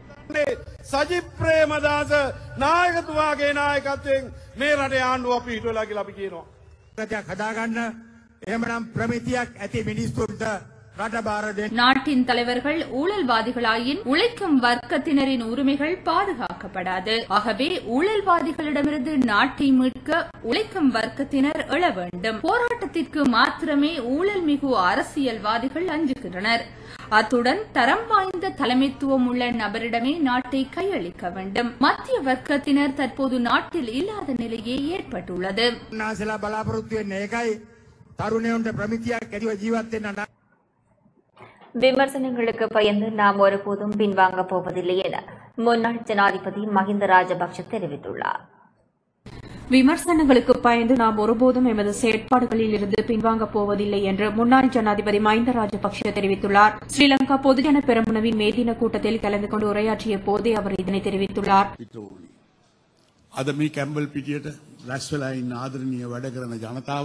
සජිත් ප්‍රේමදාස නායකතුමාගේ නායකත්වයෙන් මේ රටේ ආණ්ඩුව පිහිටුවලා කියලා අපි කියනවා. රටක් හදාගන්න එහෙමනම් ප්‍රමිතියක් ඇති මිනිස්සුන්ට රට බාර දෙන්න நாட்டின் தலைவர்கள் ஊழல்வாதிகளாயின் உழைக்கும் வர்க்கத்தினரின் உரிமைகள் பாதுகாக்கப்படாது ஆகவே ஊழல்வாதிகளிடமிருந்து நாட்டை மீட்க உழைக்கும் வர்க்கத்தினர் எழ வேண்டும் போராட்டத்திற்கு மாத்திரமே ஊழல் மிகு அரசியல்வாதிகள் அஞ்சுகின்றனர் அத்துடன் தரம் வாய்ந்த தலைமைத்துவம் உள்ள நபரிடமே நாட்டை கையளிக்க வேண்டும் மத்திய வர்க்கத்தினர் தற்போது நாட்டில் இல்லாத நிலையே ஏற்பட்டுள்ளது උන්නාසලා බලාපොරොත්තු වෙන්නේ ඒකයි තරුණයන්ට ප්‍රමිතියක් ඇතිව ජීවත් වෙන්න නම් விமர்சனங்களுக்கு பயந்து நாம் ஒருபோதும் பின்வாங்கப் போவதில்லை என முன்னாள் ஜனாதிபதி மஹிந்த ராஜபக்ஷ தெரிவித்துள்ளார் விமர்சனங்களுக்கு பயந்து நாம் ஒருபோதும் எமது செயற்பாடுகளில் இருந்து பின்வாங்கப் போவதில்லை என்று முன்னாள் ஜனாதிபதி மஹிந்த ராஜபக்ஷ தெரிவித்துள்ளார் ஸ்ரீலங்கா பொதுஜன பெரமுனவின் மேதின கூட்டத்தில் கலந்து கொண்டு உரையாற்றிய போதே அவர் இதனை தெரிவித்துள்ளார் අද මේ කැම්බල් පිටියට රැස් වෙලා ඉන්න ආදරණීය වැඩ කරන ජනතාව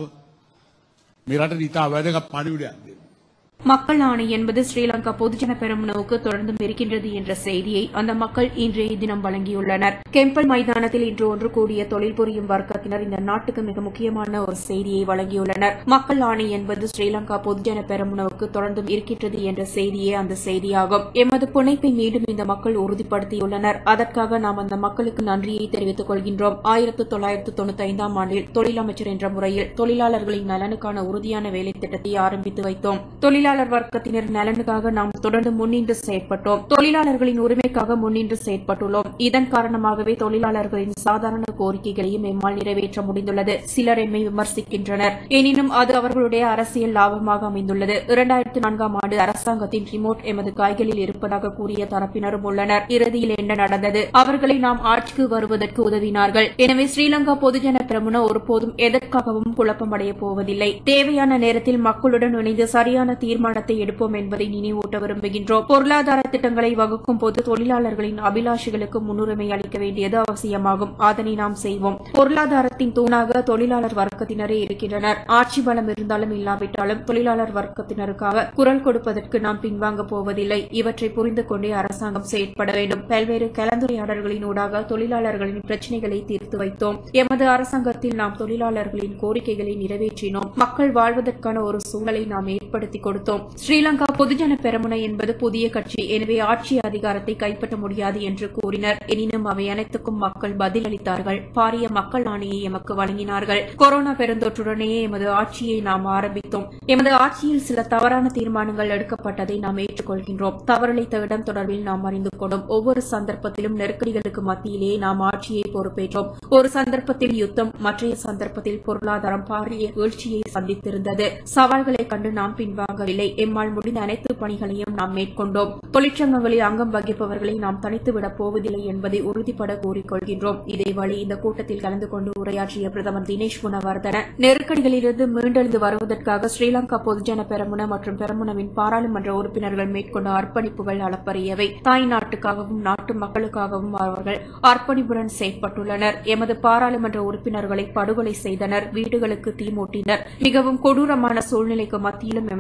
මේ රට ඉතා වැදගත් පණිවිඩයක් දෙන්න. மக்கள் ஆணை என்பது ஸ்ரீலங்கா பொதுஜன பெரமுனவுக்கு தொடர்ந்தும் இருக்கின்றது என்ற செய்தியை அந்த மக்கள் இன்றைய தினம் வழங்கியுள்ளனர் கெம்பல் மைதானத்தில் இன்று ஒன்று கூடிய தொழில் புரியும் வர்க்கத்தினர் இந்த நாட்டுக்கு மிக முக்கியமான ஒரு செய்தியை வழங்கியுள்ளனர் மக்கள் ஆணை என்பது ஸ்ரீலங்கா பொதுஜன பெரமுனவுக்கு தொடர்ந்தும் இருக்கின்றது என்ற செய்தியே அந்த செய்தியாகும் எமது புனைப்பை மீண்டும் இந்த மக்கள் உறுதிப்படுத்தியுள்ளனர் அதற்காக நாம் அந்த மக்களுக்கு நன்றியை தெரிவித்துக் கொள்கின்றோம் ஆயிரத்து தொள்ளாயிரத்து தொண்ணூத்தி ஐந்தாம் ஆண்டில் தொழிலமைச்சர் என்ற முறையில் தொழிலாளர்களின் நலனுக்கான உறுதியான வேலை திட்டத்தை ஆரம்பித்து வைத்தோம் தொழிலாளர் வர்க்கத்தினர் நலனுக்காக நாம் தொடர்ந்து முன்னின்று செயற்பட்டோம் தொழிலாளர்களின் உரிமைக்காக முன்னின்று செயற்பட்டுள்ளோம் இதன் காரணமாகவே தொழிலாளர்களின் சாதாரண கோரிக்கைகளையும் எம்மால் நிறைவேற்ற முடிந்துள்ளது சிலர் எம்மை விமர்சிக்கின்றனர் எனினும் அது அவர்களுடைய அரசியல் லாபமாக அமைந்துள்ளது இரண்டாயிரத்து நான்காம் ஆண்டு அரசாங்கத்தின் ரிமோட் எமது கைகளில் இருப்பதாக கூறிய தரப்பினரும் உள்ளனர் இறுதியில் என்ன நடந்தது அவர்களை நாம் ஆட்சிக்கு வருவதற்கு உதவினார்கள் எனவே ஸ்ரீலங்கா பொதுஜன பிரமுன ஒருபோதும் எதற்காகவும் குழப்பமடைய போவதில்லை தேவையான நேரத்தில் மக்களுடன் இணைந்து சரியான தீர்மானத்தை எடுப்போம் என்பதை நினைவூட்ட விரும்புகின்றோம் பொருளாதார திட்டங்களை வகுக்கும் போது தொழிலாளர்களின் அபிலாஷைகளுக்கு முன்னுரிமை அளிக்க வேண்டியது அவசியமாகும் அதனை நாம் செய்வோம் பொருளாதாரத்தின் தூணாக தொழிலாளர் வர்க்கத்தினரே இருக்கின்றனர் ஆட்சி பலம் இருந்தாலும் இல்லாவிட்டாலும் தொழிலாளர் வர்க்கத்தினருக்காக குரல் கொடுப்பதற்கு நாம் பின்வாங்க போவதில்லை இவற்றை புரிந்து கொண்டே அரசாங்கம் செயற்பட வேண்டும் பல்வேறு கலந்துரையாடல்களின் ஊடாக தொழிலாளர்களின் பிரச்சினைகளை தீர்த்து வைத்தோம் எமது அரசாங்கத்தில் நாம் தொழிலாளர்களின் கோரிக்கைகளை நிறைவேற்றினோம் மக்கள் வாழ்வதற்கான ஒரு சூழலை நாம் ஏற்படுத்தி கொடுத்தோம் ஸ்ரீலங்கா பொதுஜன பெரமுன என்பது புதிய கட்சி எனவே ஆட்சி அதிகாரத்தை கைப்பற்ற முடியாது என்று கூறினர் எனினும் அவை அனைத்துக்கும் மக்கள் பதிலளித்தார்கள் பாரிய மக்கள் ஆணையை எமக்கு வழங்கினார்கள் கொரோனா பெருந்தொற்றுடனேயே எமது ஆட்சியை நாம் ஆரம்பித்தோம் எமது ஆட்சியில் சில தவறான தீர்மானங்கள் எடுக்கப்பட்டதை நாம் ஏற்றுக்கொள்கின்றோம் தவறளித்த இடம் தொடர்பில் நாம் அறிந்து கொண்டோம் ஒவ்வொரு சந்தர்ப்பத்திலும் நெருக்கடிகளுக்கு மத்தியிலேயே நாம் ஆட்சியை பொறுப்பேற்றோம் ஒரு சந்தர்ப்பத்தில் யுத்தம் மற்றைய சந்தர்ப்பத்தில் பொருளாதாரம் பாரிய வீழ்ச்சியை சந்தித்திருந்தது சவால்களை கண்டு நாம் பின்வாங்கவில்லை எம்மால் முடிந்த அனைத்து பணிகளையும் நாம் மேற்கொண்டோம் தொழிற்சங்கங்களில் அங்கம் வகிப்பவர்களை நாம் தனித்துவிடப் போவதில்லை என்பதை உறுதிபட கூறிக்கொள்கின்றோம் இதேவழி இந்த கூட்டத்தில் கலந்து கொண்டு உரையாற்றிய பிரதமர் தினேஷ் குணவர்தன நெருக்கடிகளிலிருந்து மீண்டெழுந்து வருவதற்காக ஸ்ரீலங்கா பொதுஜன பெரமுன மற்றும் பெரமுனவின் பாராளுமன்ற உறுப்பினர்கள் மேற்கொண்ட அர்ப்பணிப்புகள் அளப்பரியவை தாய் நாட்டுக்காகவும் நாட்டு மக்களுக்காகவும் அவர்கள் அர்ப்பணிப்புடன் செயற்பட்டுள்ளனர் எமது பாராளுமன்ற உறுப்பினர்களை படுகொலை செய்தனர் வீடுகளுக்கு தீ மூட்டினர் மிகவும் கொடூரமான சூழ்நிலைக்கு மத்தியிலும் எமது கட்சி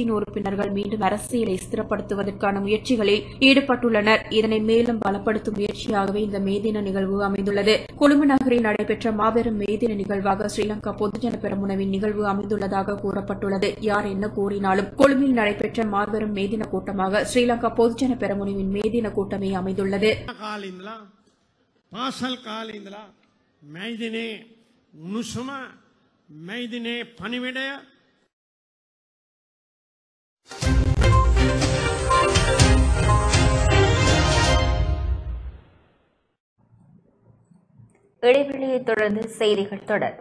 கட்சியின் உறுப்பினர்கள் மீண்டும் அரசியலை ஸ்திரப்படுத்துவதற்கான முயற்சிகளில் ஈடுபட்டுள்ளனர் இதனை மேலும் பலப்படுத்தும் முயற்சியாகவே இந்த மேதின நிகழ்வு அமைந்துள்ளது கொழும்பு நகரில் நடைபெற்ற மாபெரும் மேதின நிகழ்வாக ஸ்ரீலங்கா பொதுஜன பெரமுனவின் நிகழ்வு அமைந்துள்ளதாக கூறப்பட்டுள்ளது யார் என்ன கூறினாலும் கொழும்பில் நடைபெற்ற மாபெரும் மேதின கூட்டமாக ஸ்ரீலங்கா பொதுஜன பெரமுனவின் மேதின கூட்டமே அமைந்துள்ளது කාලින්දලා පාසල් කාලඉඳලා මැයිදිනේ උණුසුම මැයිදිනේ පනිවිඩය இடைவெளியைத் தொடர்ந்து செய்திகள் தொடர்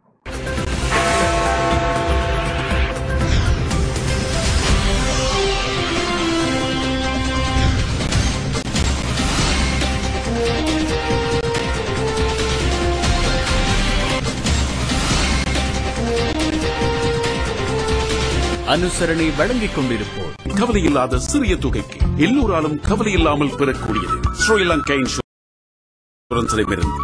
அனுசரணை வழங்கிக் கொண்டிருப்போர் கவலையில்லாத சிறிய தொகைக்கு எல்லோராலும் கவலையில்லாமல் பெறக்கூடியது ஸ்ரீலங்கா இன்சூரன்ஸிடமிருந்து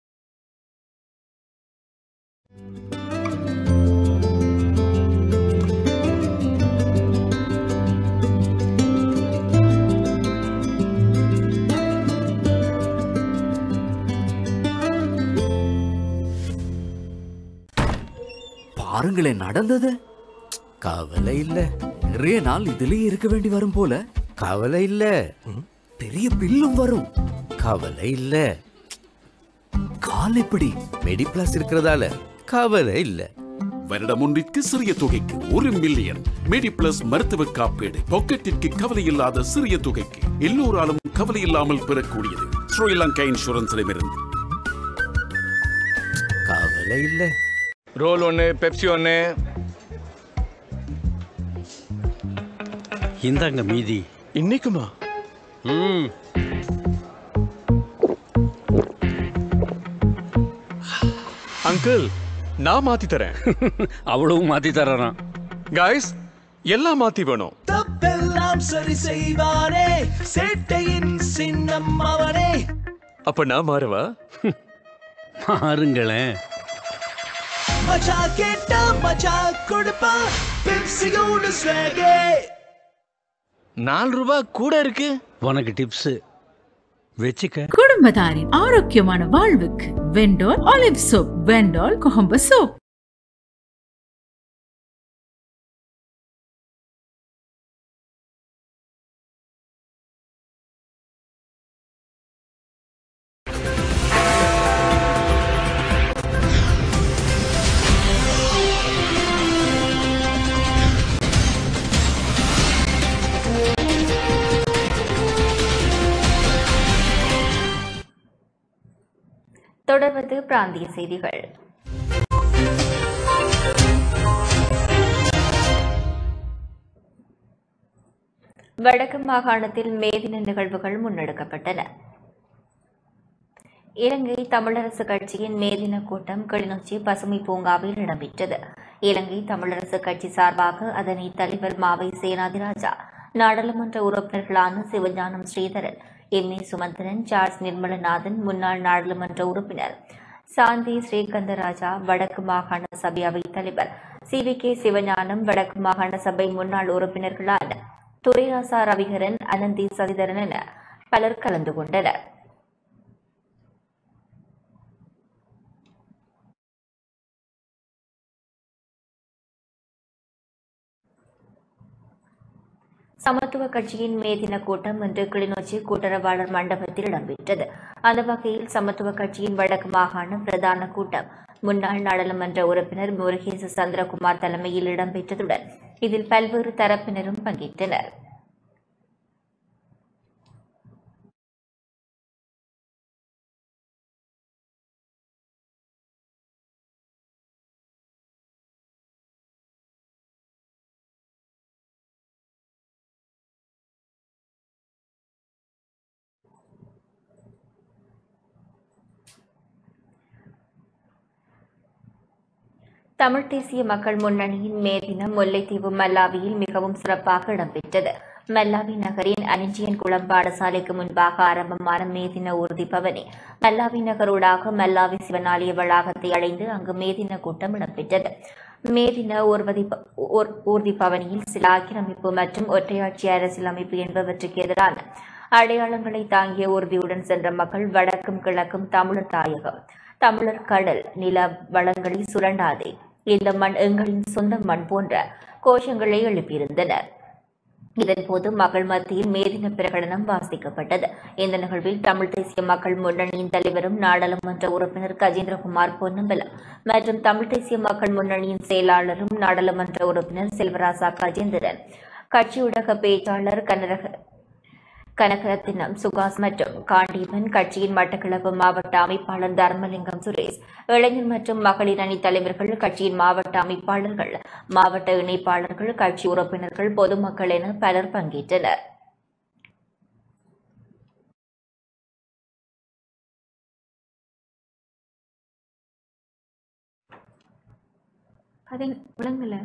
பாருங்களேன் நடந்தது கவலை இல்ல நிறைய நாள் இதுலயே இருக்க வேண்டி வரும் போல கவலை இல்ல பெரிய பில்லும் வரும் கவலை இல்ல கால் எப்படி மெடி பிளஸ் இருக்கிறதால கவலை இல்ல வருடம் ஒன்றிற்கு சிறிய தொகைக்கு ஒரு மில்லியன் மெடி பிளஸ் மருத்துவ காப்பீடு பாக்கெட்டிற்கு கவலையில்லாத சிறிய தொகைக்கு எல்லோராலும் கவலையில்லாமல் பெறக்கூடியது ஸ்ரீலங்கா இன்சூரன்ஸிடமிருந்து கவலை இல்ல ரோல் ஒன்று பெப்சி ஒன்று இந்தாங்க மீதி இன்னைக்குமா ம் அங்கிள் நான் மாத்தி தரேன் அவ்வளவு மாத்தி தரறான் காய்ஸ் எல்லாம் மாத்தி வேணும் தப்பெல்லாம் சரி செய்வானே சேட்டையின் சின்னம் அவனே அப்ப நான் மாறவா மாறுங்களேன் மச்சா கேட்டா மச்சா கொடுப்பா பெப்சியோட ஸ்வேகே நாலு ரூபாய் கூட இருக்கு உனக்கு டிப்ஸ் வச்சுக்க குடும்பத்தாரின் ஆரோக்கியமான வாழ்வுக்கு Vendol olive soap Vendol Kohomba soap தொடர்வது பிராந்திய செய்திகள் வடக்கு மாகாணத்தில் மேதின நிகழ்வுகள் முன்னெடுக்கப்பட்டன இலங்கை தமிழரசு கட்சியின் மேதின கூட்டம் கிளிநொச்சி பசுமை பூங்காவில் இடம்பெற்றது இலங்கை தமிழரசு கட்சி சார்பாக அதனை தலைவர் மாவை சேனாதிராஜா நாடாளுமன்ற உறுப்பினர்களான சிவஞானம் ஸ்ரீதரன் எம் ஏ சுமந்திரன் சார்ஸ் நிர்மலநாதன் முன்னாள் நாடாளுமன்ற உறுப்பினர் சாந்தி ஸ்ரீகந்தராஜா வடக்கு மாகாண சபை அவைத் தலைவர் சி வி கே சிவஞானம் வடக்கு மாகாண சபை முன்னாள் உறுப்பினர்களான துரைராசா ரவிகரன் அனந்தி சதிதரன் என பலர் கலந்து கொண்டனர் சமத்துவ கட்சியின் மே தின கூட்டம் இன்று கிளிநொச்சி கூட்டுறவாளர் மண்டபத்தில் இடம்பெற்றது அந்த வகையில் சமத்துவ கட்சியின் வடக்கு மாகாண பிரதான கூட்டம் முன்னாள் நாடாளுமன்ற உறுப்பினர் முருகேச சந்திரகுமார் தலைமையில் இடம்பெற்றதுடன் இதில் பல்வேறு தரப்பினரும் பங்கேற்றனர் தமிழ் தேசிய மக்கள் முன்னணியின் மே தினம் முல்லைத்தீவு மல்லாவியில் மிகவும் சிறப்பாக இடம்பெற்றது மல்லாவி நகரின் அனிஞ்சியன் குளம் பாடசாலைக்கு முன்பாக ஆரம்பமான மே தின ஊர்தி பவனி மல்லாவி நகரூடாக மல்லாவி சிவனாலய வளாகத்தை அடைந்து அங்கு மே தின கூட்டம் இடம்பெற்றது மேதின ஊர்வதி ஊர்- ஊர்தி பவனியில் சில ஆக்கிரமிப்பு மற்றும் ஒற்றையாட்சி அரசியலமைப்பு என்பவற்றுக்கு எதிரான அடையாளங்களை தாங்கிய உறுதியுடன் சென்ற மக்கள் வடக்கும் கிழக்கும் தமிழர் தாயகம் தமிழர் கடல் நில வளங்களை சுரண்டாதே இந்த மண் எங்களின் சொந்த மண் போன்ற கோஷங்களை எழுப்பியிருந்தனர் இதன்போது மக்கள் மத்தியில் மேதின பிரகடனம் வாசிக்கப்பட்டது இந்த நிகழ்வில் தமிழ் தேசிய மக்கள் முன்னணியின் தலைவரும் நாடாளுமன்ற உறுப்பினர் கஜேந்திரகுமார் பொன்னம்பலம் மற்றும் தமிழ் தேசிய மக்கள் முன்னணியின் செயலாளரும் நாடாளுமன்ற உறுப்பினர் செல்வராசா கஜேந்திரன் கட்சியுடக பேச்சாளர் கனரக கனகரத்தினம் சுகாஸ் மற்றும் காண்டீபன் கட்சியின் மட்டக்களப்பு மாவட்ட அமைப்பாளர் தர்மலிங்கம் சுரேஷ் இளைஞர் மற்றும் மகளிர் அணி தலைவர்கள் கட்சியின் மாவட்ட அமைப்பாளர்கள் மாவட்ட இணைப்பாளர்கள் கட்சி உறுப்பினர்கள் பொதுமக்கள் என பலர் பங்கேற்றனர் அது விளங்கல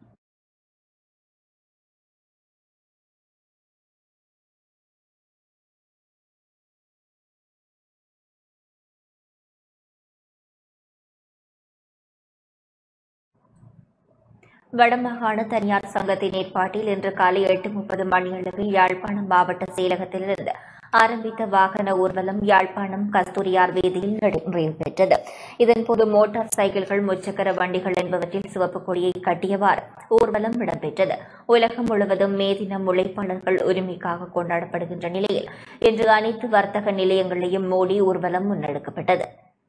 வடமாகாண தனியார் சங்கத்தின் ஏற்பாட்டில் இன்று காலை எட்டு முப்பது மணியளவில் யாழ்ப்பாணம் மாவட்ட செயலகத்திலிருந்து ஆரம்பித்த வாகன ஊர்வலம் யாழ்ப்பாணம் கஸ்தூரியார் வீதியில் நடைபெற்றது இதன்போது மோட்டார் சைக்கிள்கள் முச்சக்கர வண்டிகள் என்பவற்றில் சிவப்பு கொடியை கட்டியவாறு ஊர்வலம் இடம்பெற்றது உலகம் முழுவதும் மே தினம் உழைப்பாளர்கள் உரிமைக்காக கொண்டாடப்படுகின்ற நிலையில் இன்று அனைத்து வர்த்தக நிலையங்களையும் மூடி ஊர்வலம் முன்னெடுக்கப்பட்டது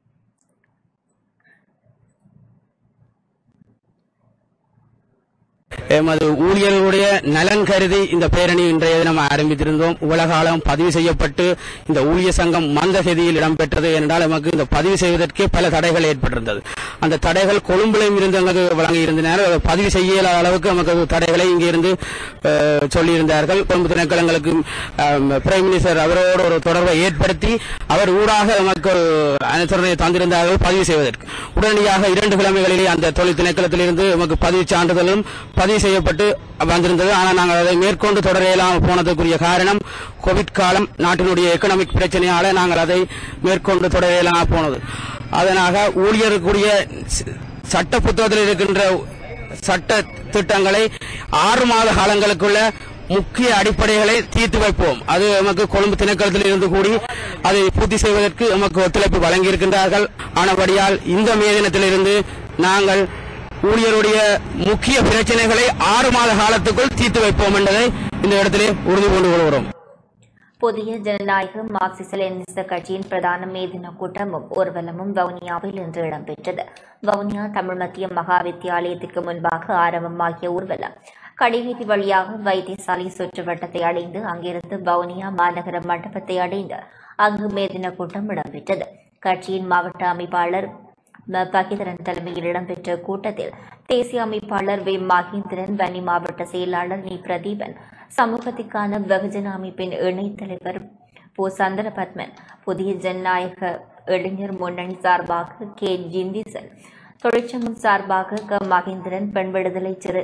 எமது ஊழியர்களுடைய நலன் கருதி இந்த பேரணி இன்றைய தினம் ஆரம்பித்திருந்தோம் உலகாலம் பதிவு செய்யப்பட்டு இந்த ஊழியர் சங்கம் மந்தகதியில் இடம்பெற்றது என்றால் நமக்கு இந்த பதிவு செய்வதற்கே பல தடைகள் ஏற்பட்டிருந்தது அந்த தடைகள் கொழும்பிலும் இருந்து எங்களுக்கு வழங்கி இருந்தனர் அதை பதிவு செய்ய இயலாத அளவுக்கு நமக்கு தடைகளை இங்கிருந்து அஹ், சொல்லியிருந்தார்கள் கொழும்பு திணைக்களங்களுக்கு அஹ், பிரைம் மினிஸ்டர் அவரோடு ஒரு தொடர்பை ஏற்படுத்தி அவர் ஊடாக நமக்கு ஒரு அனுசரணையை தந்திருந்தார்கள் பதிவு செய்வதற்கு உடனடியாக இரண்டு கிழமைகளிலே அந்த தொழில் திணைக்களத்திலிருந்து நமக்கு பதிவு சான்றிதழும் பதிவு செய்யப்பட்டு வந்திருந்தது ஆனால் நாங்கள் அதை மேற்கொண்டு தொடர இயலாமல் போனதற்குரிய காரணம் கோவிட் காலம் நாட்டினுடைய எக்கனாமிக் பிரச்சனையால நாங்கள் அதை மேற்கொண்டு தொடர இயலாமல் போனது அதனாக ஊழியருக்குரிய ச- சட்ட புத்தகத்தில் இருக்கின்ற சட்ட திட்டங்களை ஆறு மாத காலங்களுக்குள்ள முக்கிய அடிப்படைகளை தீர்த்து வைப்போம் அது நமக்கு கொழும்பு திணைக்களத்தில் இருந்து கூடி அதை பூர்த்தி செய்வதற்கு நமக்கு ஒத்துழைப்பு வழங்கியிருக்கின்றார்கள் ஆனபடியால் இந்த மே தினத்திலிருந்து நாங்கள் ஊழியருடைய முக்கிய பிரச்சனைகளை ஆறு மாத காலத்துக்குள் தீர்த்து வைப்போம் என்பதை இந்த இடத்திலே உறுதி கொண்டு கொள்கிறோம் புதிய ஜனநாயக மார்க்சிஸ்ட் லெனினிஸ்ட் கட்சியின் பிரதான மே தின கூட்டமும் ஊர்வலமும் வவுனியாவில் இன்று இடம்பெற்றது வவுனியா தமிழ் மத்திய மகா வித்தியாலயத்திற்கு முன்பாக ஆரம்பமாகிய ஊர்வலம் கடைவீதி வழியாக வைத்தியசாலை சுற்றுவட்டத்தை அடைந்து அங்கிருந்து வவுனியா மாநகர மண்டபத்தை அடைந்து அங்கு மே தின கூட்டம் இடம்பெற்றது கட்சியின் மாவட்ட அமைப்பாளர் ம. பகிதரன் தலைமையில் இடம்பெற்ற கூட்டத்தில் தேசிய அமைப்பாளர் வே மகேந்திரன் வன்னி மாவட்ட செயலாளர் நி பிரதீபன் சமூகத்திற்கான வெகுஜன அமைப்பின் இணைத் தலைவர் போ சந்திரபத்மன் புதிய ஜனநாயக இளைஞர் முன்னணி சார்பாக கே ஜிந்திசன் தொழிற்சங்கம் சார்பாக க மகேந்திரன் பெண் விடுதலை சிறு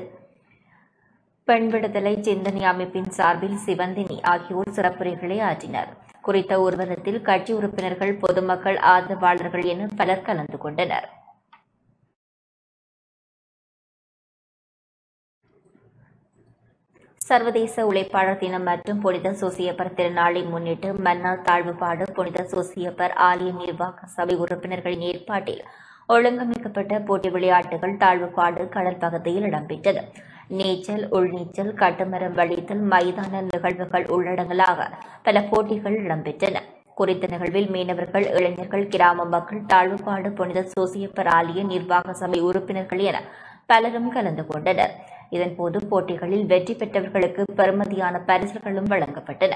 பெண் விடுதலை சிந்தனை அமைப்பின் சார்பில் சிவந்தினி ஆகியோர் சிறப்புரைகளை ஆற்றினர் குறித்த ஊர்வலத்தில் கட்சி உறுப்பினர்கள் பொதுமக்கள் ஆதரவாளர்கள் என பலர் கலந்து கொண்டனர் சர்வதேச உழைப்பாளர் தினம் மற்றும் புனித சூசியப்பர் திருநாளை முன்னிட்டு மன்னார் தாழ்வுபாடு புனித சூசியப்பர் ஆலய நிர்வாக சபை உறுப்பினர்களின் ஏற்பாட்டில் ஒழுங்கமைக்கப்பட்ட போட்டி விளையாட்டுகள் தாழ்வுபாடு கடல் பகுதியில் இடம்பெற்றது நீச்சல் உள்நீச்சல் கட்டுமரம் வழித்தல் மைதான நிகழ்வுகள் உள்ளடங்கலாக பல போட்டிகள் இடம்பெற்றன குறித்த நிகழ்வில் மீனவர்கள் இளைஞர்கள் கிராம மக்கள் தாழ்வுபாடு புனித சூசியப்பர் ஆலய நிர்வாக சபை உறுப்பினர்கள் என பலரும் கலந்து கொண்டனர் இதன்போது போட்டிகளில் வெற்றி பெற்றவர்களுக்கு பெறுமதியான பரிசுகளும் வழங்கப்பட்டன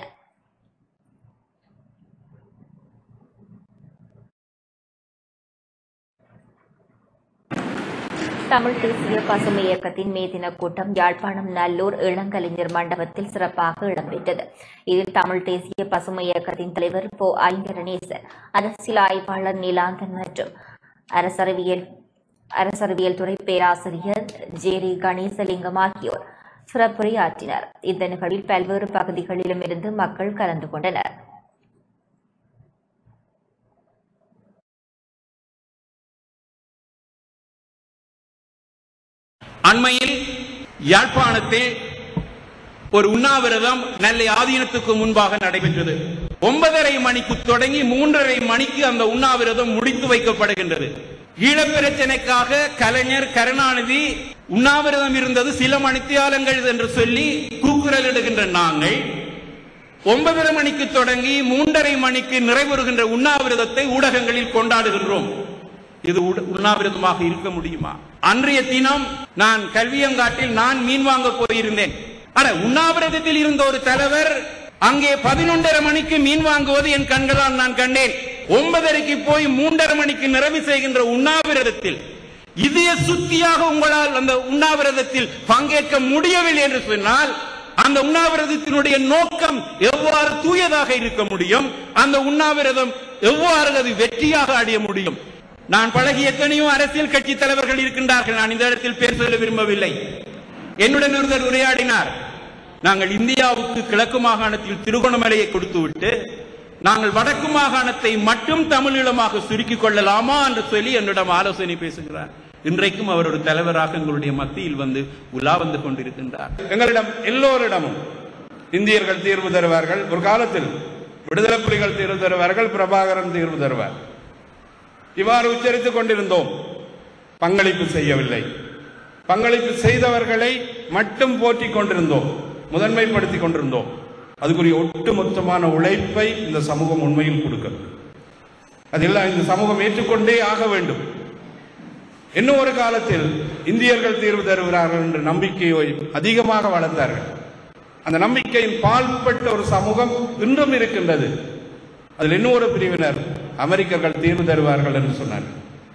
தமிழ் தேசிய பசுமை இயக்கத்தின் மே தின கூட்டம் யாழ்ப்பாணம் நல்லூர் இளங்கலைஞர் மண்டபத்தில் சிறப்பாக இடம்பெற்றது இதில் தமிழ் தேசிய பசுமை இயக்கத்தின் தலைவர் போ ஐங்கரநேசன் அரசியல் ஆய்வாளர் நீலாந்தன் மற்றும் அரசறிவியல் அரசறிவியல் துறை பேராசிரியர் ஜேரி கணேசலிங்கம் ஆகியோர் சிறப்புரையாற்றினர் இந்த நிகழ்வில் பல்வேறு பகுதிகளிலும் இருந்து மக்கள் கலந்து கொண்டனர் அண்மையில் யாழ்ப்பாணத்தில் ஒரு உண்ணாவிரதம் நெல்லை ஆதீனத்துக்கு முன்பாக நடைபெற்றது ஒன்பதரை மணிக்கு தொடங்கி மூன்றரை மணிக்கு அந்த உண்ணாவிரதம் முடித்து வைக்கப்படுகின்றது ஈழப் பிரச்சனைக்காக கலைஞர் கருணாநிதி உண்ணாவிரதம் இருந்தது சில மணித்தியாலங்கள் என்று சொல்லி கூக்குரலிடுகின்ற நாங்கள் ஒன்பதரை மணிக்கு தொடங்கி மூன்றரை மணிக்கு நிறைவுறுகின்ற உண்ணாவிரதத்தை ஊடகங்களில் கொண்டாடுகின்றோம் இது உட- உண்ணாவிரதமாக இருக்க முடியுமா அன்றைய தினம் நான் கல்வியங்காட்டில் நான் மீன் வாங்க போயிருந்தேன் ஆனா உண்ணாவிரதத்தில் இருந்த ஒரு தலைவர் அங்கே பதினொன்றரை மணிக்கு மீன் வாங்குவது என் கண்களால் நான் கண்டேன் ஒன்பதரைக்கு போய் மூன்றரை மணிக்கு நிறைவு செய்கின்ற உண்ணாவிரதத்தில் இதய சுத்தியாக உங்களால் அந்த உண்ணாவிரதத்தில் பங்கேற்க முடியவில்லை என்று சொன்னால் அந்த உண்ணாவிரதத்தினுடைய நோக்கம் எவ்வாறு தூயதாக இருக்க முடியும் அந்த உண்ணாவிரதம் எவ்வாறு அது வெற்றியாக அடைய முடியும் நான் பழகிய எத்தனையோ அரசியல் கட்சி தலைவர்கள் இருக்கின்றார்கள் நான் இந்த இடத்தில் பேர் சொல்ல விரும்பவில்லை என்னுடன் ஒருவர் உரையாடினார் நாங்கள் இந்தியாவுக்கு கிழக்கு மாகாணத்தில் திருகோணமலையை கொடுத்துவிட்டு நாங்கள் வடக்கு மாகாணத்தை மட்டும் தமிழீழமாக சுருக்கிக் கொள்ளலாமா என்று சொல்லி என்னிடம் ஆலோசனை பேசுகிறார் இன்றைக்கும் அவர் ஒரு தலைவராக எங்களுடைய மத்தியில் வந்து உலா வந்து கொண்டிருக்கின்றார் எங்களிடம் எல்லோரிடமும் இந்தியர்கள் தீர்வு தருவார்கள் ஒரு காலத்தில் விடுதலை புலிகள் தீர்வு தருவார்கள் பிரபாகரன் தீர்வு தருவார் இவ்வாறு உச்சரித்துக் கொண்டிருந்தோம் பங்களிப்பு செய்யவில்லை பங்களிப்பு செய்தவர்களை மட்டும் போற்றிக் கொண்டிருந்தோம் முதன்மைப்படுத்திக் கொண்டிருந்தோம் அதுக்குரிய ஒட்டுமொத்தமான உழைப்பை இந்த சமூகம் உண்மையில் கொடுக்கிறது அதெல்லாம் இந்த சமூகம் ஏற்றுக்கொண்டே ஆக வேண்டும் இன்னும் ஒரு காலத்தில் இந்தியர்கள் தீர்வு தருகிறார்கள் என்ற நம்பிக்கையை அதிகமாக வளர்த்தார்கள் அந்த நம்பிக்கையின் பால்பட்ட ஒரு சமூகம் இன்றும் இருக்கின்றது அதில் இன்னும் ஒரு பிரிவினர் அமெரிக்கர்கள் தீர்வு தருவார்கள் என்று சொன்னார்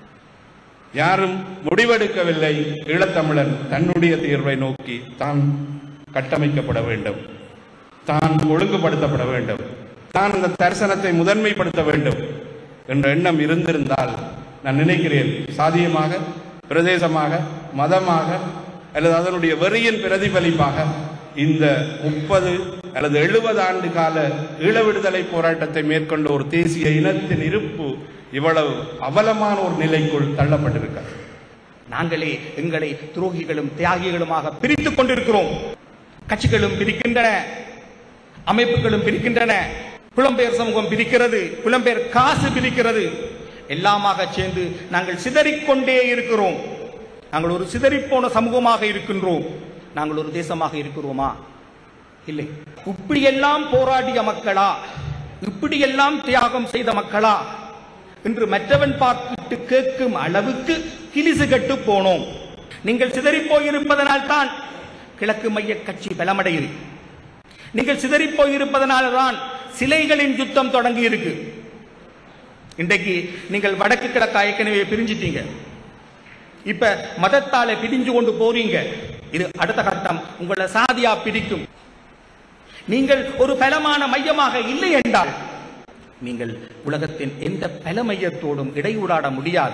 யாரும் முடிவெடுக்கவில்லை ஈழத்தமிழன் தன்னுடைய தீர்வை நோக்கி தான் கட்டமைக்கப்பட வேண்டும் தான் ஒழுங்குபடுத்தப்பட வேண்டும் தான் அந்த தரிசனத்தை முதன்மைப்படுத்த வேண்டும் என்ற எண்ணம் இருந்திருந்தால் நான் நினைக்கிறேன் சாதியமாக பிரதேசமாக மதமாக அல்லது அதனுடைய வெறியின் பிரதிபலிப்பாக இந்த முப்பது அல்லது எழுபது ஆண்டு கால ஈழ விடுதலை போராட்டத்தை மேற்கொண்ட ஒரு தேசிய இனத்தின் இருப்பு இவ்வளவு அவலமான ஒரு நிலைக்குள் தள்ளப்பட்டிருக்கிறது நாங்களே எங்களை துரோகிகளும் தியாகிகளுமாக பிரித்துக் கொண்டிருக்கிறோம் கட்சிகளும் பிரிக்கின்றன அமைப்புகளும் பிரிக்கின்றன புலம்பெயர் சமூகம் பிரிக்கிறது புலம்பெயர் காசு பிரிக்கிறது எல்லாமாக சேர்ந்து நாங்கள் சிதறிக்கொண்டே இருக்கிறோம் நாங்கள் ஒரு சிதறிப்போன சமூகமாக இருக்கின்றோம் நாங்கள் ஒரு தேசமாக இருக்கிறோமா இல்லை இப்படியெல்லாம் போராடிய மக்களா இப்படியெல்லாம் தியாகம் செய்த மக்களா என்று மற்றவன் பார்த்துட்டு கேட்கும் அளவுக்கு கிலிசு கட்டு போனோம் நீங்கள் சிதறிப் போயிருப்பதனால் தான் கிழக்கு மைய கட்சி பலமடையுது நீங்கள் சிதறிப் போயிருப்பதனால தான் சிலைகளின் யுத்தம் தொடங்கி இருக்கு இன்றைக்கு நீங்கள் வடக்கு கிழக்கு ஏற்கனவே பிரிஞ்சிட்டீங்க இப்ப மதத்தால பிரிஞ்சு கொண்டு போறீங்க இது அடுத்த கட்டம் உங்களை சாதியா பிரிக்கும் நீங்கள் ஒரு பலமான மையமாக இல்லை என்றால் நீங்கள் உலகத்தின் எந்த பல மையத்தோடும் இடையூடாட முடியாது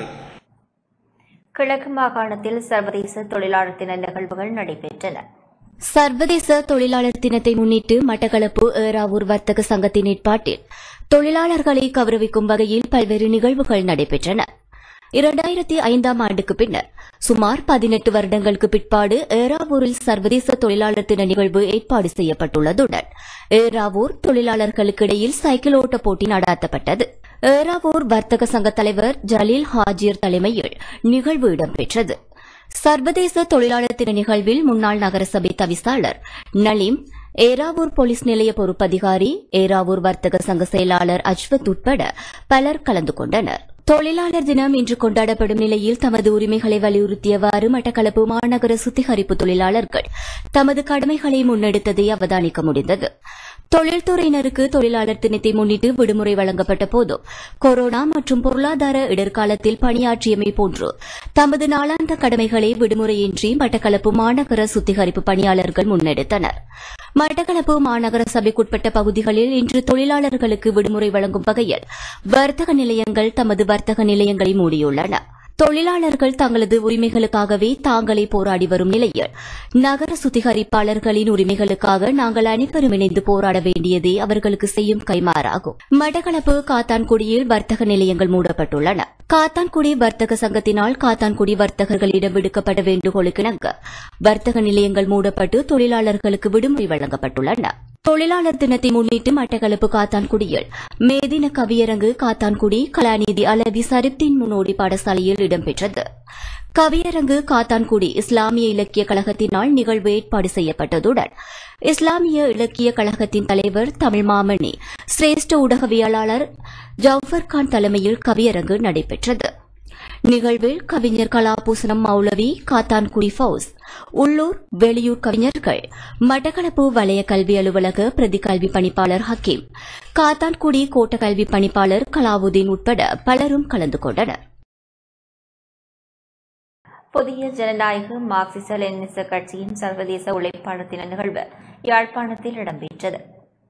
கிழக்கு மாகாணத்தில் சர்வதேச தொழிலாளர் தின நிகழ்வுகள் நடைபெற்றன சர்வதேச தொழிலாளர் தினத்தை முன்னிட்டு மட்டக்களப்பு ஏறாவூர் வர்த்தக சங்கத்தின் ஏற்பாட்டில் தொழிலாளர்களை கௌரவிக்கும் வகையில் பல்வேறு நிகழ்வுகள் நடைபெற்றன இரண்டாயிரத்தி ஐந்தாம் ஆண்டுக்கு பின்னர் சுமார் பதினெட்டு வருடங்களுக்கு பிற்பாடு ஏறாவூரில் சர்வதேச தொழிலாளர் தின நிகழ்வு ஏற்பாடு செய்யப்பட்டுள்ளதுடன் ஏறாவூர் தொழிலாளர்களுக்கிடையில் சைக்கிள் ஓட்ட போட்டி நடாத்தப்பட்டது ஏறாவூர் வர்த்தக சங்க தலைவர் ஜலீல் ஹாஜிர் தலைமையில் நிகழ்வு இடம்பெற்றது சர்வதேச தொழிலாளர் தின நிகழ்வில் முன்னாள் நகரசபை தவிசாளர் நலீம் ஏராவூர் போலீஸ் நிலைய பொறுப்பதிகாரி ஏராவூர் வர்த்தக சங்க செயலாளர் அஜ்வத் உட்பட பலர் கலந்து கொண்டனர் தொழிலாளர் தினம் இன்று கொண்டாடப்படும் நிலையில் தமது உரிமைகளை வலியுறுத்தியவாறு மட்டக்களப்பு மாநகர சுத்திகரிப்பு தொழிலாளர்கள் தமது கடமைகளை முன்னெடுத்ததை அவதானிக்க முடிந்தது தொழில்துறையினருக்கு தொழிலாளர் தினத்தை முன்னிட்டு விடுமுறை வழங்கப்பட்ட போதும் கொரோனா மற்றும் பொருளாதார இடர்காலத்தில் பணியாற்றியமை போன்று தமது நாளாந்த கடமைகளை விடுமுறையின்றி மட்டக்களப்பு மாநகர சுத்திகரிப்பு பணியாளர்கள் முன்னெடுத்தனர் மட்டக்களப்பு மாநகர சபைக்குட்பட்ட பகுதிகளில் இன்று தொழிலாளர்களுக்கு விடுமுறை வழங்கும் வகையில் வர்த்தக நிலையங்கள் தமது வர்த்தக நிலையங்களை மூடியுள்ளன தொழிலாளர்கள் தங்களது உரிமைகளுக்காகவே தாங்களே போராடி வரும் நிலையில் நகர சுத்திகரிப்பாளர்களின் உரிமைகளுக்காக நாங்கள் அனைவரும் இணைந்து போராட வேண்டியதே அவர்களுக்கு செய்யும் கைமாறாகும் மட்டக்களப்பு காத்தான்குடியில் வர்த்தக நிலையங்கள் மூடப்பட்டுள்ளன காத்தான்குடி வர்த்தக சங்கத்தினால் காத்தான்குடி வர்த்தகர்களிடம் விடுக்கப்பட்ட வேண்டுகோளுக்கிணங்க வர்த்தக நிலையங்கள் மூடப்பட்டு தொழிலாளர்களுக்கு விடுமுறை வழங்கப்பட்டுள்ளன தொழிலாளர் தினத்தை முன்னிட்டு மட்டக்களப்பு காத்தான்குடியில் மேதின கவியரங்கு காத்தான்குடி கலாநிதி அலவி சரிப்தின் முன்னோடி பாடசாலையில் இடம்பெற்றது கவியரங்கு காத்தான்குடி இஸ்லாமிய இலக்கிய கழகத்தினால் நிகழ்வு ஏற்பாடு செய்யப்பட்டதுடன் இஸ்லாமிய இலக்கிய கழகத்தின் தலைவர் தமிழ் மாமணி சிரேஷ்ட ஊடகவியலாளர் ஜவுஃபர் கான் தலைமையில் கவியரங்கு நடைபெற்றது நிகழ்வில் கவிஞர் கலாபூசணம் மௌலவி காத்தான்குடி ஃபவுஸ் உள்ளூர் வெளியூர் கவிஞர்கள் மட்டக்களப்பு வலய கல்வி அலுவலக பிரதி கல்வி பணிப்பாளர் ஹக்கீம் காத்தான்குடி கோட்ட கல்வி பணிப்பாளர் கலாவுதீன் உட்பட பலரும் கலந்து கொண்டனர் புதிய ஜனநாயக மார்க்சிச லெனினிச கட்சியின் சர்வதேச உழைப்பாளர் தின நிகழ்வு யாழ்ப்பாணத்தில் இடம்பெற்றது